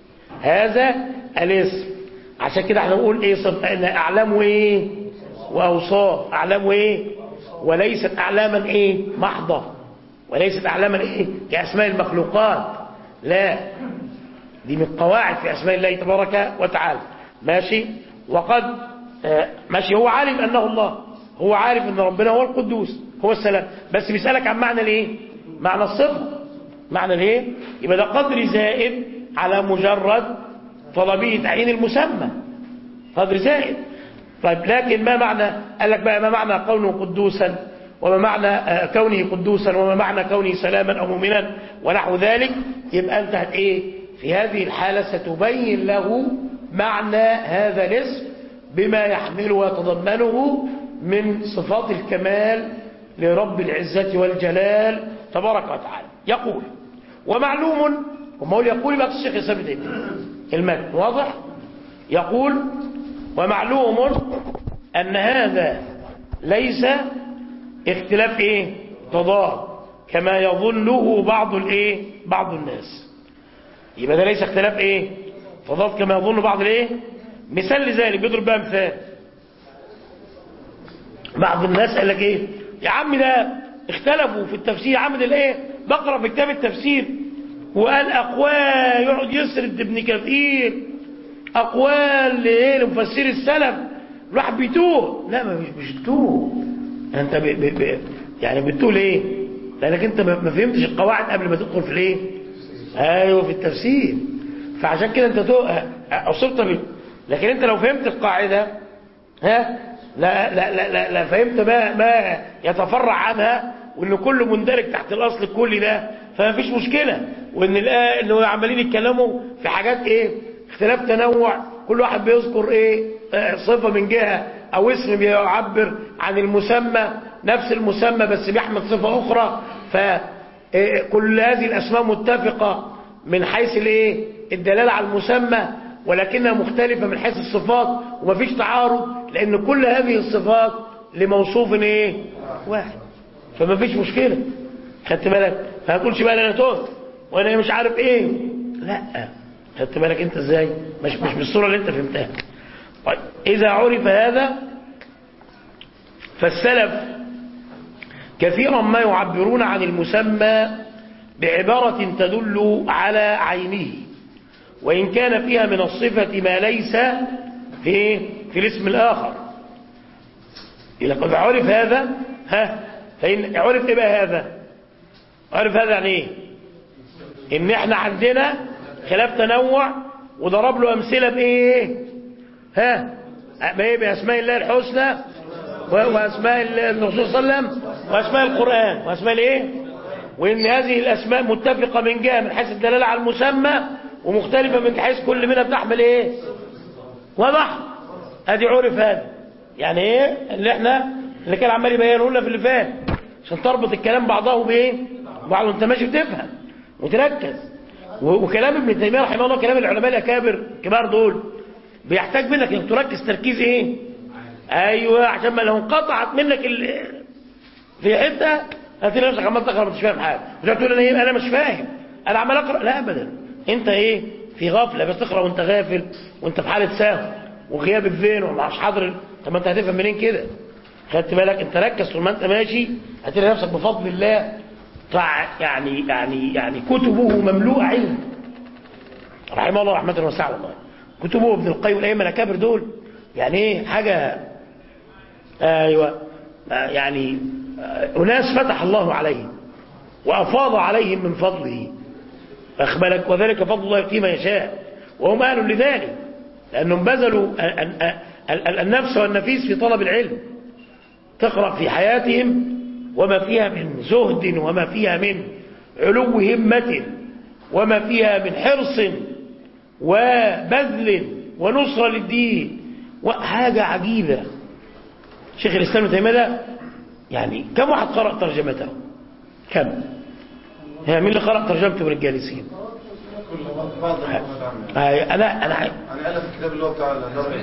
هذا الاسم عشان كده احنا نقول ايه صف... إن اعلامه ايه واوصاف اعلامه ايه وليست اعلاما ايه محضه وليست اعلاما ايه كاسماء المخلوقات لا دي من قواعد في اسماء الله تبارك وتعالى ماشي وقد آه، ماشي هو عارف انه الله هو عارف ان ربنا هو القدوس هو السلام بس بيسالك عن معنى الايه معنى الصفه معنى الايه يبقى ده قدر زائد على مجرد طلبيه تعيين المسمى قدر زائد طيب لكن ما معنى قال لك بقى ما معنى كونه قدوسا وما معنى آه، كونه قدوسا وما معنى كونه سلاما او مؤمنا ونحو ذلك يبقى انت هت ايه في هذه الحاله ستبين له معنى هذا الاسم بما يحمله ويتضمنه من صفات الكمال لرب العزة والجلال تبارك وتعالى يقول ومعلوم وما هو يقول بقى الشيخ يثبت المتن واضح يقول ومعلوم أن هذا ليس اختلاف ايه تضاد كما يظنه بعض الايه بعض الناس يبقى ده ليس اختلاف ايه تضاد كما يظن بعض الايه مثال لذلك بيضرب بقى مثال بعض الناس قال لك ايه يا عم ده اختلفوا في التفسير يا عم ده الايه بقرا في كتاب التفسير وقال اقوال يقعد يسرد ابن كثير اقوال لايه لمفسير السلف الواحد بيتوه لا ما مش مش بتوه انت ب ب ب يعني بتوه ليه لانك انت ما ما فهمتش القواعد قبل ما تدخل في الايه ايوه في التفسير فعشان كده انت تو- اصبت بال... لكن انت لو فهمت القاعده ها لا لا لا لا, لا فهمت ما ما يتفرع عنها وان كله مندرج تحت الاصل الكلي ده فما فيش مشكله وان الآ- انه عمالين يتكلموا في حاجات ايه اختلاف تنوع كل واحد بيذكر ايه آه، صفه من جهه او اسم بيعبر عن المسمى نفس المسمى بس بيحمل صفه اخرى فكل هذه الاسماء متفقه من حيث الايه الدلاله على المسمى ولكنها مختلفة من حيث الصفات ومفيش تعارض لأن كل هذه الصفات لموصوف ايه واحد فمفيش مشكلة خدت بالك ما هتقولش بقى انا تهت وانا مش عارف ايه لا خدت بالك انت ازاي مش مش بالصورة اللي انت فهمتها طيب اذا عرف هذا فالسلف كثيرا ما يعبرون عن المسمى بعبارة تدل على عينه وإن كان فيها من الصفة ما ليس في في الاسم الآخر إذا قد عرف هذا ها فإن عرف إيه بقى هذا عرف هذا يعني إيه ان احنا عندنا خلاف تنوع وضرب له امثله بايه ها بايه باسماء الله الحسنى واسماء الرسول صلى الله عليه وسلم واسماء القران واسماء الايه وان هذه الاسماء متفقه من جهه من حيث الدلاله على المسمى ومختلفه من حيث كل منها بتحمل ايه واضح ادي عرف هذا يعني ايه اللي احنا اللي كان عمال يبينه لنا في اللي فات عشان تربط الكلام بعضه بايه بعضه انت ماشي بتفهم وتركز وكلام ابن تيميه رحمه الله كلام العلماء الاكابر الكبار دول بيحتاج منك انك تركز تركيز ايه ايوه عشان ما لو انقطعت منك ال... في حته هتلاقي نفسك عمال تقرا مش فاهم حاجه وتقعد تقول انا ايه انا مش فاهم انا عمال اقرا لا ابدا انت ايه في غفله بس تقرا وانت غافل وانت في حاله سهو وغياب الذهن ومش حاضر طب ما انت هتفهم منين كده خدت بالك انت ركز طول ما انت ماشي هتلاقي نفسك بفضل الله يعني يعني يعني كتبه مملوءه علم رحمه الله رحمه واسعه والله كتبه ابن القيم والائمه الاكابر دول يعني ايه حاجه ايوه يعني اناس فتح الله عليهم وافاض عليهم من فضله بالك وذلك فضل الله يؤتيه من يشاء وهم اهل لذلك لانهم بذلوا النفس والنفيس في طلب العلم تقرا في حياتهم وما فيها من زهد وما فيها من علو همة وما فيها من حرص وبذل ونصرة للدين وحاجة عجيبة شيخ الإسلام ابن تيمية ده يعني كم واحد قرأ ترجمته كم هي مين اللي قرأ ترجمته من الجالسين انا انا انا قال في الكتاب اللي هو بتاع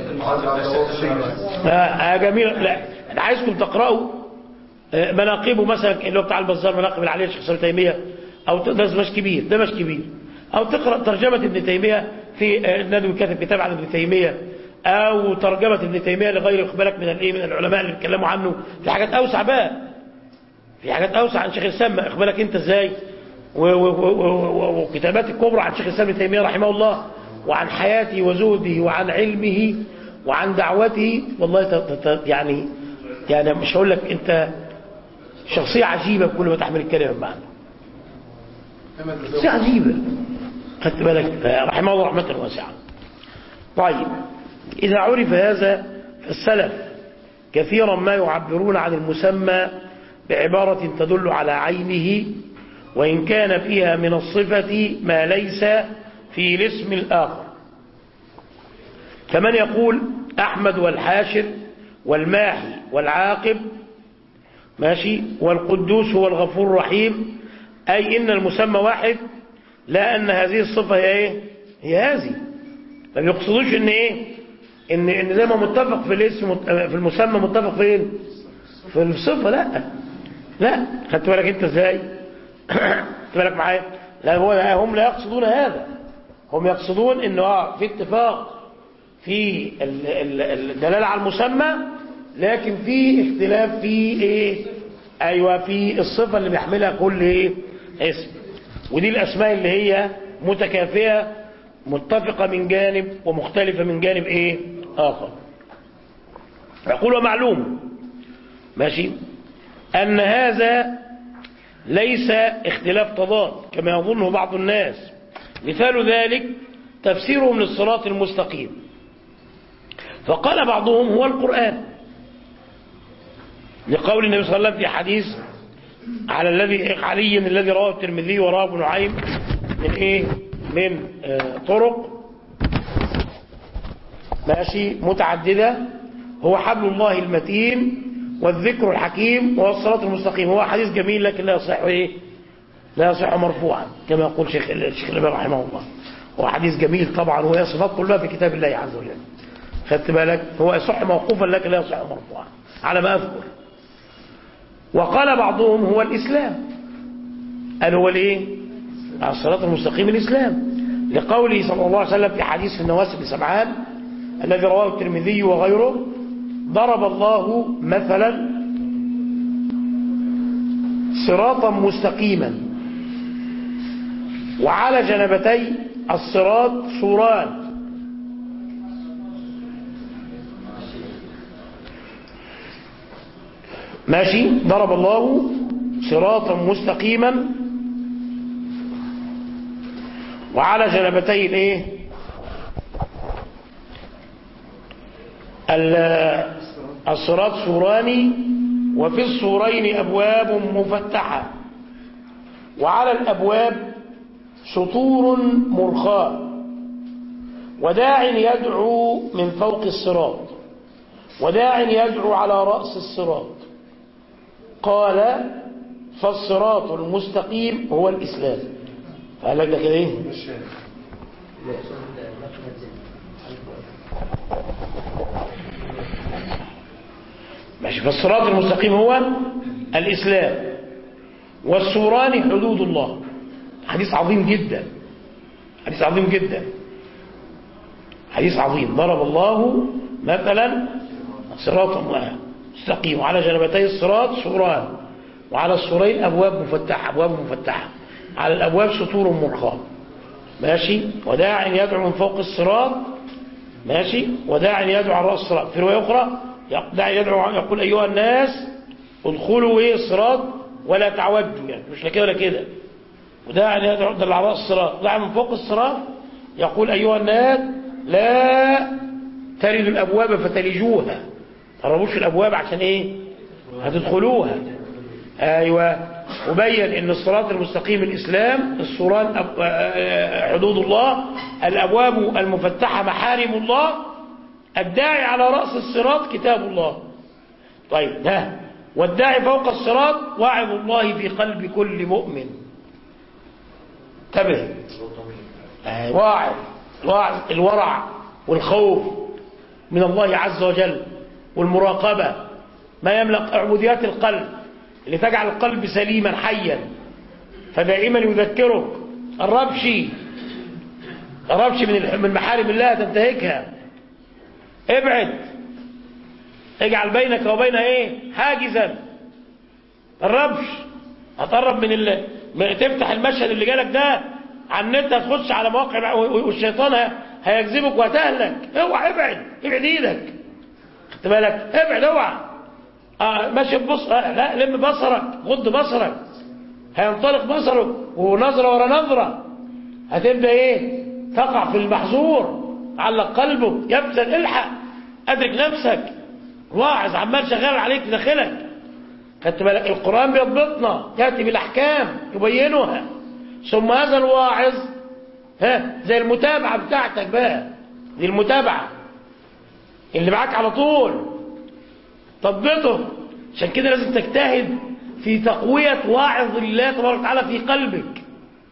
اه جميل لا انا عايزكم تقراوا مناقبه مثلا اللي هو بتاع البزار مناقب العلي الشيخ ابن تيميه او ده مش كبير ده مش كبير او تقرا ترجمه ابن تيميه في الندوي كاتب كتاب عن ابن تيميه او ترجمه ابن تيميه لغير بالك من الايه من العلماء اللي بيتكلموا عنه في حاجات اوسع بقى في حاجات اوسع عن شيخ الاسلام اخبارك انت ازاي وكتابات الكبرى عن شيخ الاسلام ابن تيميه رحمه الله وعن حياته وزهده وعن علمه وعن دعوته والله يعني يعني مش هقول لك انت شخصية عجيبة بكل ما تحمل الكلمة معنا شخصية عجيبة خدت بالك رحمه الله رحمة واسعة طيب إذا عرف هذا فالسلف كثيرا ما يعبرون عن المسمى بعبارة تدل على عينه وإن كان فيها من الصفة ما ليس في الاسم الآخر كمن يقول أحمد والحاشر والماحي والعاقب ماشي والقدوس هو الغفور الرحيم أي إن المسمى واحد لا أن هذه الصفة هي إيه هي هذه ما بيقصدوش إن إيه إن, إن زي ما متفق في الاسم في المسمى متفق فين في الصفة لا لا خدت بالك أنت إزاي خدت بالك معايا لا هو هم لا يقصدون هذا هم يقصدون إنه آه في اتفاق في الدلالة على المسمى لكن في اختلاف في ايه ايوه في الصفه اللي بيحملها كل ايه اسم ودي الاسماء اللي هي متكافئه متفقه من جانب ومختلفه من جانب ايه اخر يقول ومعلوم ماشي ان هذا ليس اختلاف تضاد كما يظنه بعض الناس مثال ذلك تفسيرهم للصراط المستقيم فقال بعضهم هو القرآن لقول النبي صلى الله عليه وسلم في حديث على الذي علي الذي رواه الترمذي وراه ابن نعيم من ايه من آه طرق ماشي متعددة هو حبل الله المتين والذكر الحكيم وهو الصراط المستقيم هو حديث جميل لكن لا يصح ايه لا يصح مرفوعا كما يقول شيخ الشيخ الألباني رحمه الله هو حديث جميل طبعا وهي صفات كلها في كتاب الله عز وجل خدت بالك هو يصح موقوفا لكن لا يصح مرفوعا على ما أذكر وقال بعضهم هو الإسلام قال هو الايه الصراط المستقيم الإسلام لقوله صلى الله عليه وسلم في حديث النواس بن سمعان الذي رواه الترمذي وغيره ضرب الله مثلا صراطا مستقيما وعلى جنبتي الصراط سوران ماشي ضرب الله صراطا مستقيما وعلى جنبتي الايه ال- الصراط سوران وفي السورين أبواب مفتحة وعلى الأبواب سطور مرخاة وداع يدعو من فوق الصراط وداع يدعو على رأس الصراط قال فالصراط المستقيم هو الإسلام فقال لك ده كده ايه ماشي فالصراط المستقيم هو الإسلام والسوران حدود الله حديث عظيم جدا حديث عظيم جدا حديث عظيم ضرب الله مثلا صراطا مستقيم وعلى جنبتي الصراط سوران وعلى السورين أبواب مفتحة أبواب مفتحة على الأبواب سطور مرخاة ماشي وداع يدعو من فوق الصراط ماشي وداع يدعو على رأس الصراط في رواية أخرى داع يدعو يقول أيها الناس ادخلوا ايه الصراط ولا تعوجوا يعني مش لا كده ولا كده وداع يدعو ده على رأس الصراط داع من فوق الصراط يقول أيها الناس لا تردوا الأبواب فتلجوها تقربوش في الأبواب عشان ايه هتدخلوها ايوه وبين ان الصراط المستقيم الاسلام الصوران أب- آه، حدود الله الابواب المفتحه محارم الله الداعي على راس الصراط كتاب الله طيب ده والداعي فوق الصراط واعظ الله في قلب كل مؤمن انتبه آه، واعظ واعظ الورع والخوف من الله عز وجل والمراقبه ما يملك عبوديات القلب اللي تجعل القلب سليما حيا فدائما يذكرك الربش الربش من الح- من محارم الله تنتهكها ابعد اجعل بينك وبينها ايه حاجزا الربش هتقرب من ال... من- تفتح المشهد اللي جالك ده على النت هتخش على مواقع والشيطان ه- هيجذبك وهتهلك اوعى ابعد ابعد ايدك خدت بالك ابعد اوعى آه ماشي ببص آه لا لم بصرك غض بصرك هينطلق بصرك ونظرة ورا نظرة هتبدأ ايه تقع في المحظور علق قلبه يبذل الحق ادرك نفسك واعظ عمال شغال عليك في داخلك خدت بالك القرآن بيضبطنا يأتي بالأحكام يبينها ثم هذا الواعظ ها زي المتابعة بتاعتك بقى دي المتابعة اللي معاك على طول تضبطه عشان كده لازم تجتهد في تقوية واعظ الله تبارك وتعالى في قلبك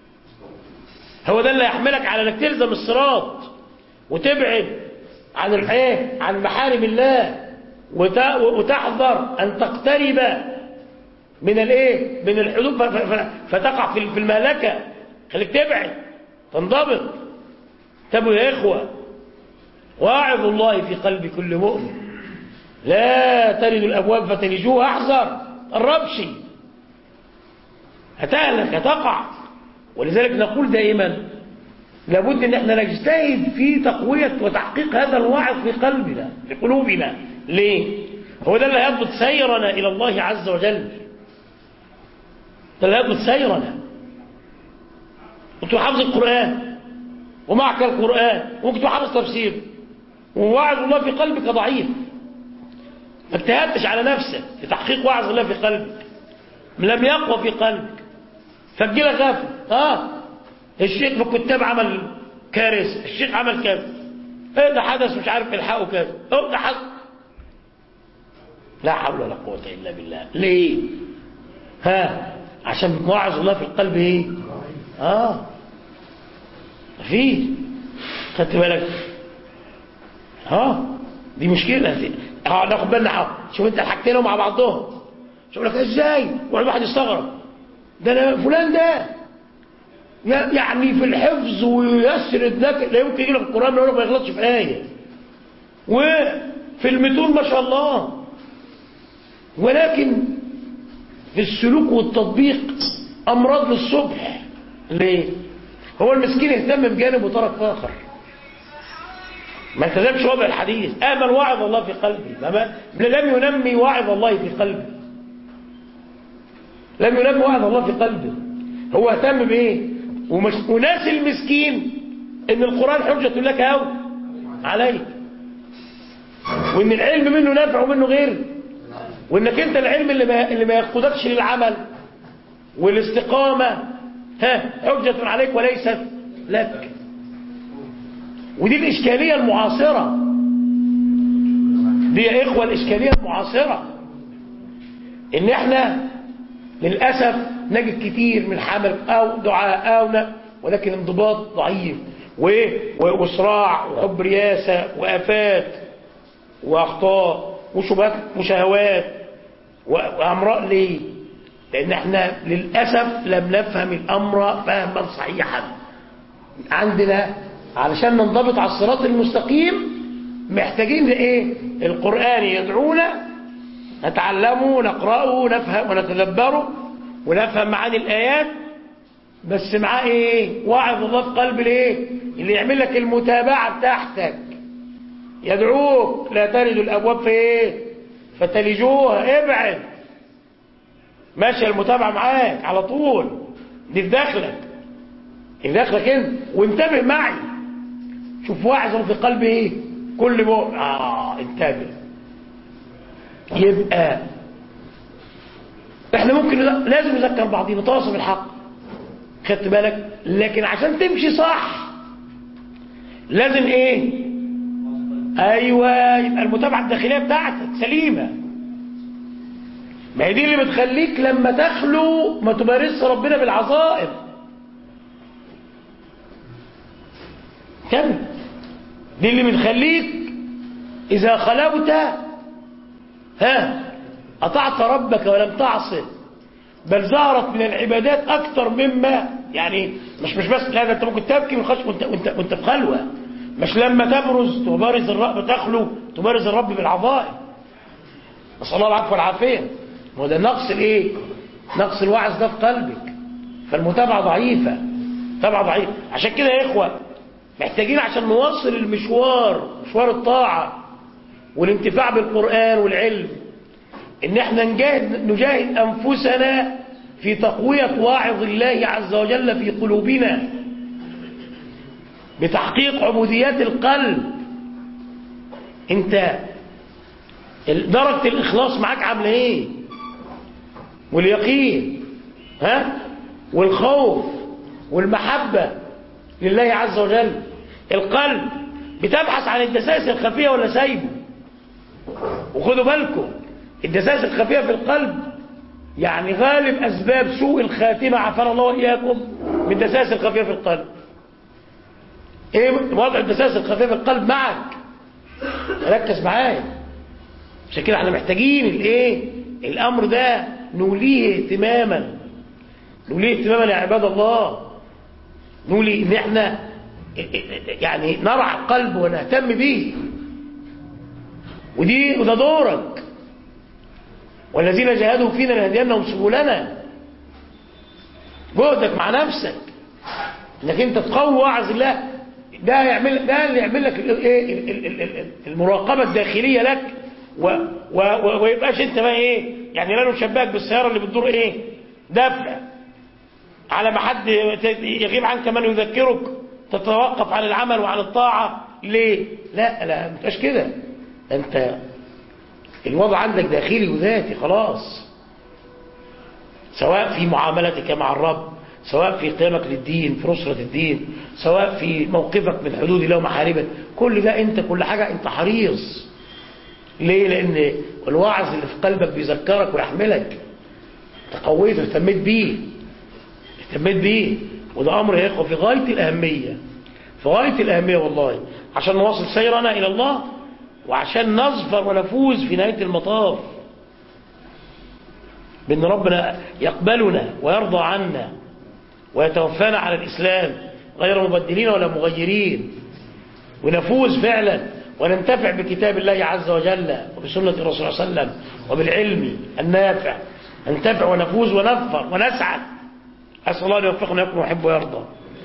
هو ده اللي يحملك على انك تلزم الصراط وتبعد عن الايه عن محارم الله وت- وتحذر ان تقترب من الايه من الحدود ف- ف- ف- فتقع في في المهلكه خليك تبعد تنضبط تبوا يا اخوه واعظ الله في قلب كل مؤمن لا ترد الأبواب فتلجوها احذر الربش هتهلك هتقع ولذلك نقول دائما لابد ان احنا نجتهد في تقوية وتحقيق هذا الواعظ في قلبنا في قلوبنا ليه هو ده اللي هيضبط سيرنا الى الله عز وجل ده اللي هيضبط سيرنا كنت حافظ القرآن ومعك القرآن وكنت حافظ تفسير ووعظ الله في قلبك ضعيف ما اجتهدتش على نفسك لتحقيق وعظ الله في قلبك لم يقوى في قلبك فجلك غافل اه الشيخ في الكتاب عمل كارثه الشيخ عمل كذا ايه ده حدث مش عارف الحقه كذا ايه ده حدث لا حول ولا قوه الا بالله ليه ها عشان واعظ الله في القلب ايه اه في خدت بالك اه دي مشكله دي اه ناخد بالنا حق. شوف انت الحاجتين مع بعضهم شوف لك ازاي واحد يستغرب ده أنا فلان ده يعني في الحفظ ويسرد لك لا يمكن يجي لك القران يقول لك ما يغلطش في ايه وفي المتون ما شاء الله ولكن في السلوك والتطبيق امراض للصبح ليه هو المسكين اهتم بجانب وترك اخر ما التزمش وضع الحديث امن واعظ الله في قلبي ما لم ينمي واعظ الله في قلبي لم ينمي واعظ الله في قلبه هو اهتم بايه ومش وناس المسكين ان القرآن حجة لك او عليك وان العلم منه نافع ومنه غير وانك انت العلم اللي ما, اللي ما يقودكش للعمل والاستقامة ها حجة عليك وليست لك ودي الإشكالية المعاصرة دي يا إخوة الإشكالية المعاصرة إن إحنا للأسف نجد كتير من حمل أو دعاء أو ن... ولكن انضباط ضعيف وإيه وصراع وحب رياسة وآفات وأخطاء وشبهات وشهوات وأمراء ليه لأن احنا للأسف لم نفهم الأمر فهما صحيحا عندنا علشان ننضبط على الصراط المستقيم محتاجين لإيه القرآن يدعونا نتعلمه ونقرأه ونفهم ونتدبره ونفهم معاني الآيات بس معاه إيه واعظ الله في قلب الإيه اللي يعمل لك المتابعة بتاعتك يدعوك لا تلد الأبواب في إيه فتلجوها ابعد ماشي المتابعة معاك على طول دي في داخلك دي في داخلك انت وانتبه معي شوف واعظ في قلبي ايه كل مؤمن اه انتبه يبقى احنا ممكن لازم نذكر بعضينا نتواصل بالحق خدت بالك لكن عشان تمشي صح لازم ايه ايوه يبقى المتابعه الداخليه بتاعتك سليمه ما هي دي اللي بتخليك لما تخلو ما تمارسش ربنا بالعظائم كمل دي اللي بتخليك إذا خلوت ها أطعت ربك ولم تعصي بل ظهرت من العبادات أكثر مما يعني مش مش بس لا ده أنت ممكن تبكي من خشم وأنت, وانت, وانت في خلوة مش لما تبرز تبارز الرب تخلو تبارز الرب بالعظائم نسأل الله العفو والعافية هو ده نقص الايه نقص الوعظ ده في قلبك فالمتابعة ضعيفة متابعة ضعيفة عشان كده يا إخوة محتاجين عشان نواصل المشوار مشوار الطاعة والانتفاع بالقرآن والعلم ان احنا نجاهد, نجاهد انفسنا في تقوية واعظ الله عز وجل في قلوبنا بتحقيق عبوديات القلب انت درجة الاخلاص معاك عامله ايه واليقين ها والخوف والمحبة لله عز وجل القلب بتبحث عن الدسائس الخفية ولا سايبه وخدوا بالكم الدسائس الخفية في القلب يعني غالب أسباب سوء الخاتمة عفر الله وإياكم من الدسائس الخفية في القلب ايه وضع الدسائس الخفية في القلب معك ركز معايا عشان كده احنا محتاجين الايه الامر ده نوليه اهتماما نوليه اهتماما يا عباد الله نولي ان احنا يعني نرعى القلب ونهتم به ودي وده دورك والذين جاهدوا فينا لنهدينهم سبلنا جهدك مع نفسك انك انت تقوي وعظ الله ده يعمل ده اللي يعمل لك ايه المراقبه الداخليه لك و و و ويبقاش انت بقى ايه يعني لا نشبهك بالسياره اللي بتدور ايه دفع على ما حد يغيب عنك من يذكرك تتوقف عن العمل وعن الطاعه ليه لا لا ما تبقاش كده انت الوضع عندك داخلي وذاتي خلاص سواء في معاملتك مع الرب سواء في قيامك للدين في نصرة الدين سواء في موقفك من حدود الله ومحاربه كل ده انت كل حاجة انت حريص ليه لان الوعظ اللي في قلبك بيذكرك ويحملك تقويت واهتميت بيه اهتميت بيه وده امر يا اخوه في غاية الاهمية في غاية الاهمية والله عشان نواصل سيرنا الى الله وعشان نظفر ونفوز في نهاية المطاف بأن ربنا يقبلنا ويرضى عنا ويتوفانا على الإسلام غير مبدلين ولا مغيرين ونفوز فعلا وننتفع بكتاب الله عز وجل وبسنة الرسول صلى الله عليه وسلم وبالعلم النافع ننتفع ونفوز ونفر ونسعد أسأل الله أن يوفقنا يكون ويحب ويرضى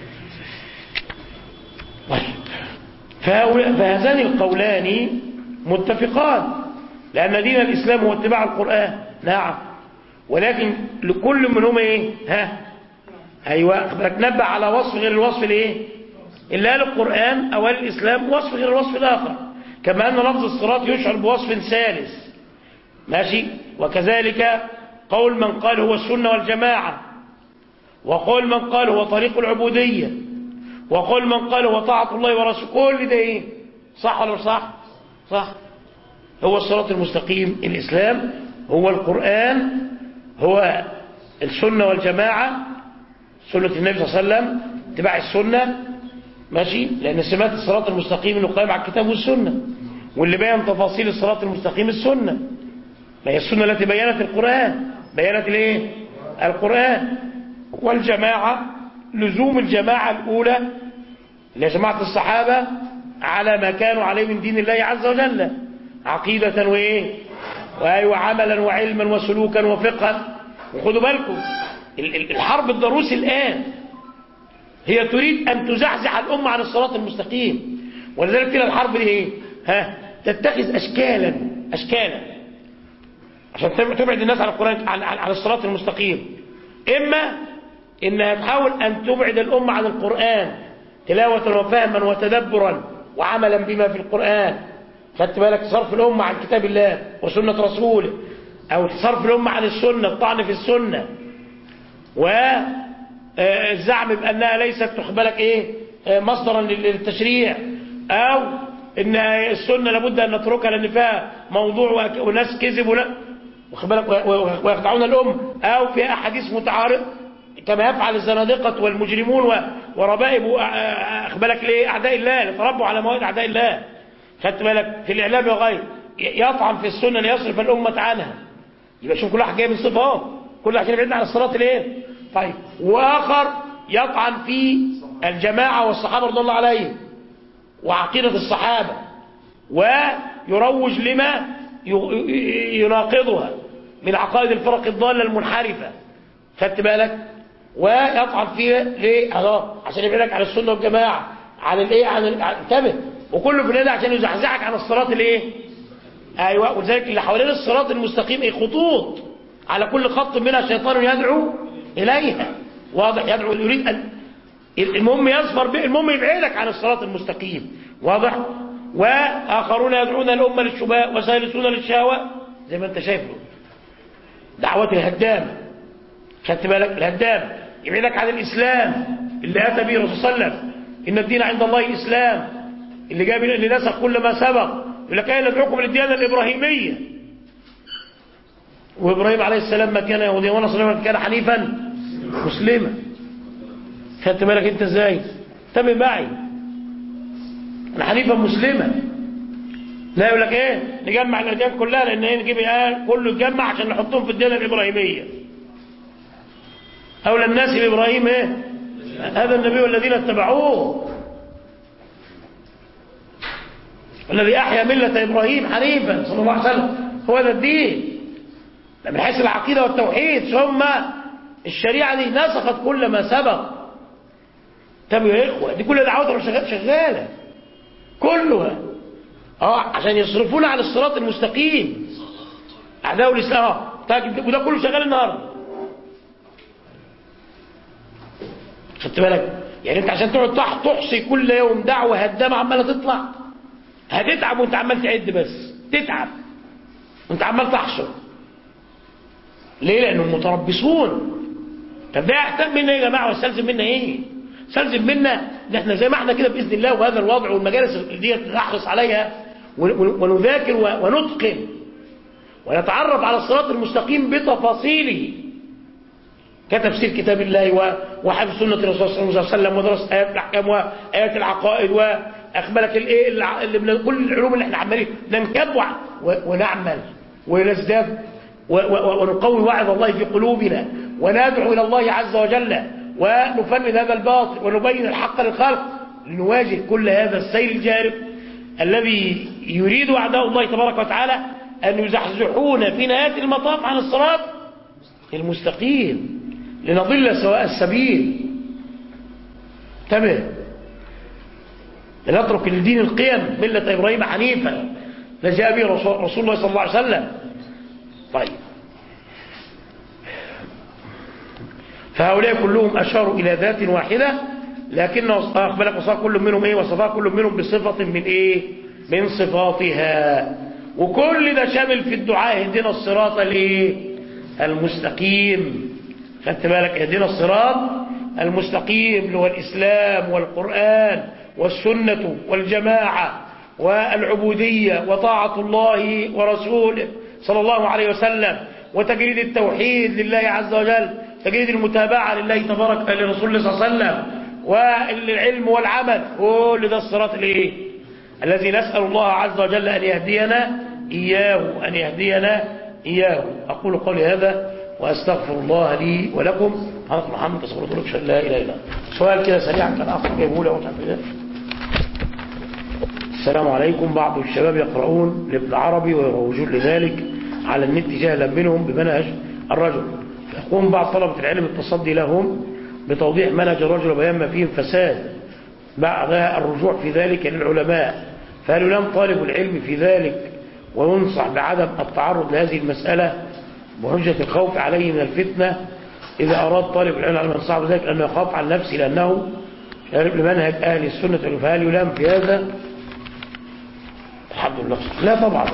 طيب فهذان القولان متفقان لأن دين الإسلام هو اتباع القرآن نعم ولكن لكل منهما ايه ها ايوه خد بالك نبه على وصف غير الوصف الايه اللي قال القران او قال الاسلام وصف غير الوصف الاخر كما ان لفظ الصراط يشعر بوصف ثالث ماشي وكذلك قول من قال هو السنه والجماعه وقول من قال هو طريق العبوديه وقول من قال هو طاعه الله ورسوله كل ده ايه صح ولا مش صح صح هو الصراط المستقيم الاسلام هو القران هو السنه والجماعه سنة النبي صلى الله عليه وسلم اتباع السنة ماشي لأن سمات الصراط المستقيم انه قائم على الكتاب والسنة واللي بيان تفاصيل الصراط المستقيم السنة ما هي السنة التي بينت القرآن بينت الايه القرآن والجماعة لزوم الجماعة الأولى اللي هي جماعة الصحابة على ما كانوا عليه من دين الله عز وجل عقيدة وإيه وعملا وعلما وسلوكا وفقها وخدوا بالكم الحرب الضروس الآن هي تريد أن تزحزح الأمة عن الصراط المستقيم ولذلك كده الحرب دي ايه ها تتخذ أشكالا أشكالا عشان تبعد الناس عن القرآن عن, عن, عن الصراط المستقيم إما إنها تحاول أن تبعد الأمة عن القرآن تلاوة وفهما وتدبرا وعملا بما في القرآن خدت بالك صرف الأمة عن كتاب الله وسنة رسوله أو صرف الأمة عن السنة الطعن في السنة والزعم بأنها ليست تخبلك إيه مصدرا للتشريع أو إن السنة لابد أن نتركها لأن فيها موضوع وناس كذب ولا بالك ويخدعون الأم أو فيها أحاديث متعارض كما يفعل الزنادقة والمجرمون وربائب أخبالك ليه أعداء الله لتربوا على مواد أعداء الله خدت بالك في الإعلام وغيره يطعن في السنة ليصرف الأمة عنها يبقى شوف كل واحد جاي من صفة اهو كل واحد يبعدنا عن الصلاة الايه طيب واخر يطعن في الجماعة والصحابة رضي الله عليهم وعقيدة الصحابة ويروج لما يناقضها من عقائد الفرق الضالة المنحرفة خدت بالك ويطعن فيه ليه اهو عشان يبعدك عن السنة والجماعة عن الايه عن انتبه وكله في النادي عشان يزحزحك عن الصراط الايه ايوه ولذلك اللي حوالين الصراط المستقيم ايه خطوط على كل خط منها شيطان يدعو اليها واضح يدعو يريد ان المهم يصبر به المهم يبعدك عن الصراط المستقيم واضح واخرون يدعون الامه للشبهات وسالسون للشهوات زي ما انت شايف دعوات الهدام خدت بالك الهدام يبعدك عن الاسلام اللي اتى به الرسول صلى الله عليه وسلم ان الدين عند الله الاسلام اللي جاب اللي نسخ كل ما سبق يقول لك ايه ندعوكم للديانه الابراهيميه وابراهيم عليه السلام ما كان يهوديا ونصرانيا كان حنيفا مسلما خدت بالك انت ازاي انتبه معي انا حنيفا مسلما لا يقول لك ايه نجمع الاديان كلها لان ايه نجيب ايه كله يتجمع عشان نحطهم في الديانه الابراهيميه اولى الناس بابراهيم ايه هذا النبي والذين اتبعوه الذي أحيا ملة إبراهيم حنيفا صلى الله عليه وسلم هو هذا الدين من حيث العقيدة والتوحيد ثم الشريعة دي نسخت كل ما سبق طب يا إخوة دي كل دعوات شغالة كلها اه عشان يصرفونا على الصراط المستقيم أعداء الإسلام وده كله شغال النهارده خدت بالك يعني انت عشان تقعد تحصي كل يوم دعوة هدامة عمالة تطلع هتتعب وانت عمال تعد بس تتعب وانت عمال تحصر ليه لانهم متربصون طب ده يحتاج منا ايه يا جماعه واستلزم منا ايه استلزم منا ان احنا زي ما احنا كده باذن الله وهذا الوضع والمجالس دي نحرص عليها ونذاكر ونتقن ونتعرف على الصراط المستقيم بتفاصيله كتفسير كتاب الله وحفظ سنة الرسول صلى الله عليه وسلم ودرس آيات الأحكام وآيات العقائد وأخبرك الإيه اللي من كل العلوم اللي احنا عمالين ننكب ونعمل ونزداد ونقوي وعظ الله في قلوبنا وندعو إلى الله عز وجل ونفند هذا الباطل ونبين الحق للخلق لنواجه كل هذا السيل الجارب الذي يريد أعداء الله تبارك وتعالى أن يزحزحون في نهاية المطاف عن الصراط المستقيم لنضل سواء السبيل انتبه لنترك لدين القيم ملة إبراهيم حنيفا لجاء به رسول الله صلى الله عليه وسلم طيب فهؤلاء كلهم أشاروا إلى ذات واحدة لكن أخبرك وصف كل منهم إيه وصفها كل منهم بصفة من إيه من صفاتها وكل ده شامل في الدعاء اهدنا الصراط الايه المستقيم خدت بالك اهدنا الصراط المستقيم اللي هو الإسلام والقرآن والسنة والجماعة والعبودية وطاعة الله ورسوله صلى الله عليه وسلم وتجريد التوحيد لله عز وجل تجريد المتابعة لله تبارك لرسول الله صلى الله عليه وسلم والعلم والعمل كل ده الصراط الايه الذي نسأل الله عز وجل أن يهدينا إياه أن يهدينا إياه أقول قولي هذا وأستغفر الله لي ولكم حضرت محمد تصورت لك شأن لا إله إلا سؤال كده سريعا كان أخر جايبه له كده السلام عليكم بعض الشباب يقرؤون لابن عربي ويروجون لذلك على النت جهلا منهم بمنهج الرجل يقوم بعض طلبة العلم التصدي لهم بتوضيح منهج الرجل وبيان ما فيهم فساد بعد الرجوع في ذلك للعلماء فهل يلام طالب العلم في ذلك وينصح بعدم التعرض لهذه المسألة بحجة الخوف عليه من الفتنة إذا أراد طالب العلم على من صعب ذلك أنه يخاف عن نفسه لأنه شارب لمنهج أهل السنة فهل يلام في هذا الحمد لله لا طبعا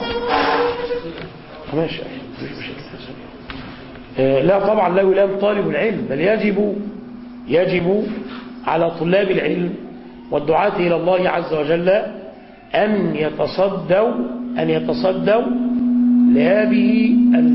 ماشي لا طبعا لا يلام طالب العلم بل يجب يجب على طلاب العلم والدعاة إلى الله عز وجل أن يتصدوا أن يتصدوا لهذه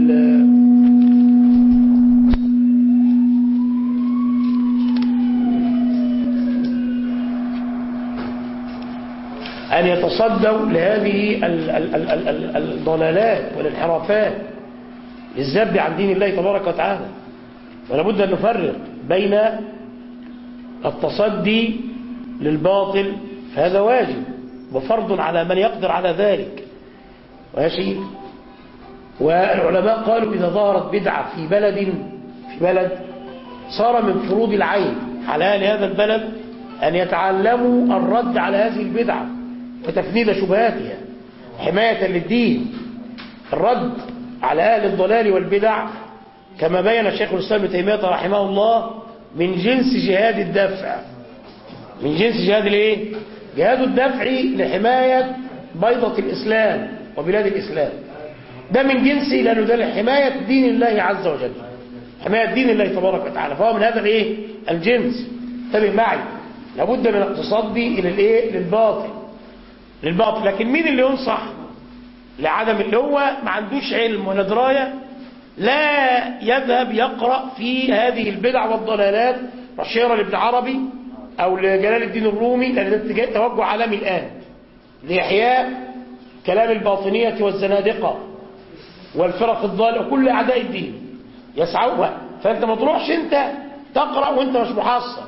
أن يتصدوا لهذه الضلالات والانحرافات للذب عن دين الله تبارك وتعالى ولا بد أن نفرق بين التصدي للباطل فهذا واجب وفرض على من يقدر على ذلك ماشي والعلماء قالوا إذا ظهرت بدعة في بلد في بلد صار من فروض العين على أهل هذا البلد أن يتعلموا الرد على هذه البدعة وتفنيد شبهاتها حماية للدين الرد على أهل الضلال والبدع كما بين الشيخ الإسلام ابن تيمية رحمه الله من جنس جهاد الدفع من جنس جهاد الايه جهاد الدفع لحماية بيضة الإسلام وبلاد الإسلام ده من جنسه لأنه ده لحماية دين الله عز وجل حماية دين الله تبارك وتعالى فهو من هذا الايه الجنس انتبه معي لابد من التصدي الى الايه للباطل للباطل لكن مين اللي ينصح لعدم اللي هو ما عندوش علم ولا درايه لا يذهب يقرأ في هذه البدع والضلالات رشيرة لابن عربي أو لجلال الدين الرومي لأن ده توجه عالمي الآن لإحياء كلام الباطنية والزنادقة والفرق الضالة وكل أعداء الدين يسعوا فأنت ما تروحش أنت تقرأ وأنت مش محصل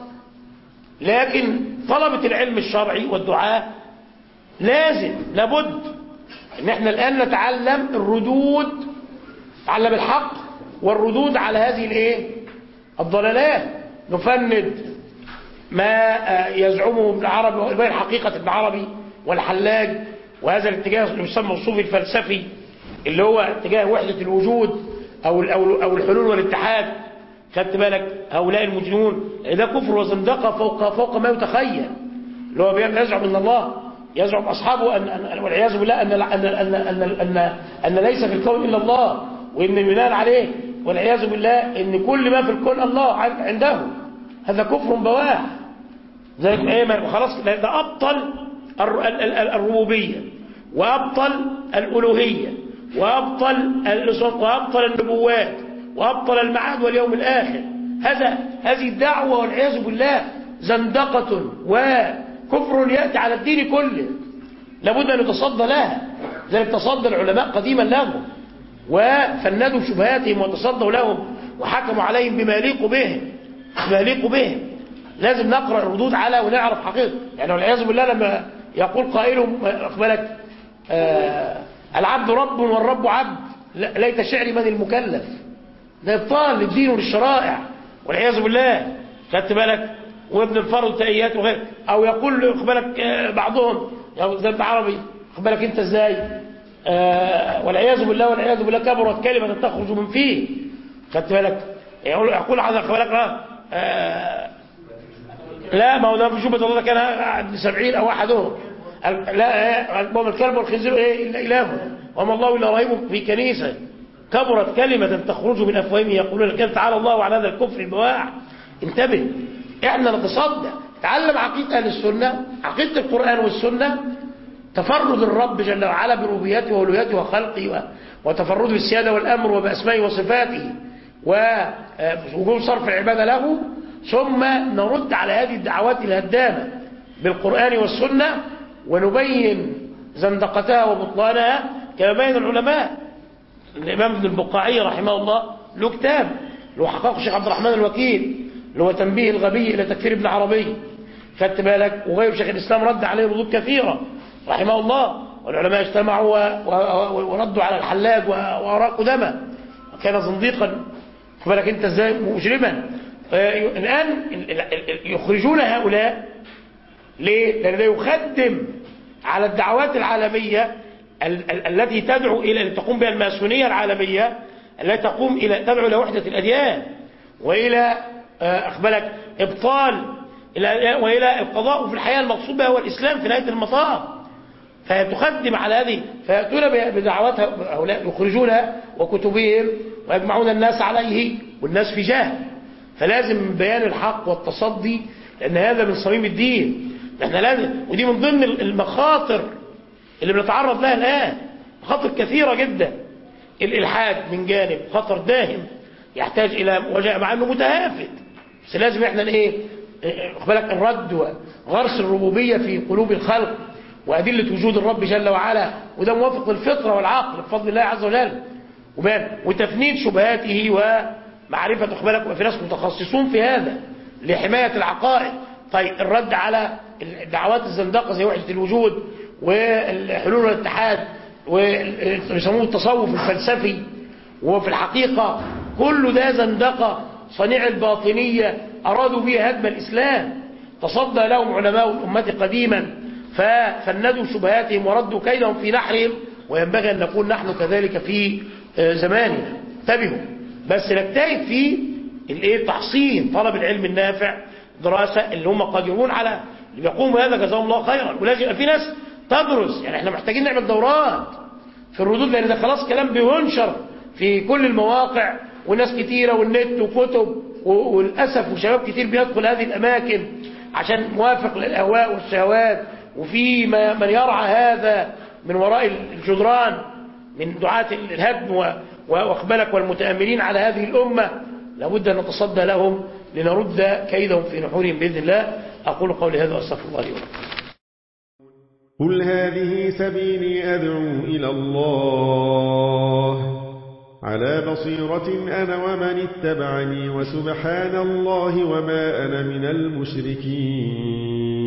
لكن طلبة العلم الشرعي والدعاء لازم لابد ان احنا الآن نتعلم الردود نتعلم الحق والردود على هذه الايه الضلالات نفند ما يزعمه ابن عربي وبين حقيقة ابن عربي والحلاج وهذا الاتجاه اللي يسمى الصوفي الفلسفي اللي هو اتجاه وحدة الوجود أو أو الحلول والاتحاد خدت بالك هؤلاء المجنون ده كفر وزندقة فوق فوق ما يتخيل اللي هو يزعم ان الله يزعم اصحابه ان, أن والعياذ بالله ان ان ان ان ان, أن ليس في الكون الا الله وان ينال عليه والعياذ بالله ان كل ما في الكون الله عنده هذا كفر بواح زي ايه خلاص ده ابطل الربوبيه وابطل الالوهيه وابطل وابطل النبوات وابطل المعاد واليوم الاخر هذا هذه الدعوه والعياذ بالله زندقه وكفر ياتي على الدين كله لابد ان نتصدى لها ذلك تصدى العلماء قديما لهم وفندوا شبهاتهم وتصدوا لهم وحكموا عليهم بما يليق بهم بما يليق بهم لازم نقرأ الردود على ونعرف حقيقة يعني والعياذ بالله لما يقول قائلهم أقبلك آه العبد رب والرب عبد ليت شعري من المكلف ده ابطال للدين وللشرائع والعياذ بالله خدت بالك وابن الفرد تأيات وغير او يقول اقبلك آه بعضهم زي ابن عربي اقبلك انت ازاي آه والعياذ بالله والعياذ بالله كبرت كلمة تخرج من فيه خدت بالك يقول يقول على اقبلك آه لا ما هو ده في شبهة الله ده كان عند سبعين أو أحدهم لا المهم الكلب والخنزير إيه إلا إله وما الله إلا رهيب في كنيسة كبرت كلمة تخرج من أفواههم يقولون الكلب تعالى الله عن هذا الكفر البواع انتبه احنا نتصدى تعلم عقيدة أهل السنة عقيدة القرآن والسنة تفرد الرب جل وعلا بربوبيته وألوهيته وخلقه وتفرده بالسيادة والأمر وبأسمائه وصفاته ووجوب صرف العبادة له ثم نرد على هذه الدعوات الهدامة بالقرآن والسنة ونبين زندقتها وبطلانها كما بين العلماء الإمام ابن البقاعي رحمه الله له كتاب له حقاق الشيخ عبد الرحمن الوكيل اللي هو تنبيه الغبي إلى تكفير ابن عربي خدت بالك وغير شيخ الإسلام رد عليه ردود كثيرة رحمه الله والعلماء اجتمعوا وردوا على الحلاج وأراء قدامى كان زنديقا بالك انت ازاي مجرما الآن يخرجون هؤلاء ليه؟ لأن ده يخدم على الدعوات العالمية التي تدعو إلى تقوم بها الماسونية العالمية التي تقوم إلى تدعو إلى وحدة الأديان وإلى أخبرك إبطال وإلى القضاء في الحياة المقصود بها هو الإسلام في نهاية المطاف فتخدم على هذه فيأتون بدعوات هؤلاء يخرجونها وكتبهم ويجمعون الناس عليه والناس في جهل فلازم بيان الحق والتصدي لأن هذا من صميم الدين احنا لازم ودي من ضمن المخاطر اللي بنتعرض لها الآن مخاطر كثيرة جدا الإلحاد من جانب خطر داهم يحتاج إلى مواجهة مع أنه متهافت بس لازم احنا ايه بالك الرد وغرس الربوبية في قلوب الخلق وأدلة وجود الرب جل وعلا وده موافق للفطرة والعقل بفضل الله عز وجل وتفنيد شبهاته ومعرفة أخبارك وفي ناس متخصصون في هذا لحماية العقائد طيب الرد على دعوات الزندقة زي وحدة الوجود والحلول والاتحاد ويسموه التصوف الفلسفي وفي الحقيقة كل ده زندقة صنيع الباطنية أرادوا به هدم الإسلام تصدى لهم علماء الأمة قديما ففندوا شبهاتهم وردوا كيدهم في نحرهم وينبغي أن نكون نحن كذلك في زماننا انتبهوا بس نجتهد في الايه تحصين طلب العلم النافع دراسة اللي هم قادرون على اللي بيقوموا هذا جزاهم الله خيرا ولازم يبقى في ناس تدرس يعني احنا محتاجين نعمل دورات في الردود لان ده خلاص كلام بينشر في كل المواقع وناس كتيرة والنت وكتب وللأسف وشباب كتير بيدخل هذه الأماكن عشان موافق للأهواء والشهوات وفي من يرعى هذا من وراء الجدران من دعاة الهدم واقبلك والمتأملين على هذه الأمة لابد أن نتصدى لهم لنرد كيدهم في نحورهم بإذن الله أقول قولي هذا وأستغفر الله لي ولكم قل هذه سبيلي أدعو إلى الله على بصيرة أنا ومن اتبعني وسبحان الله وما أنا من المشركين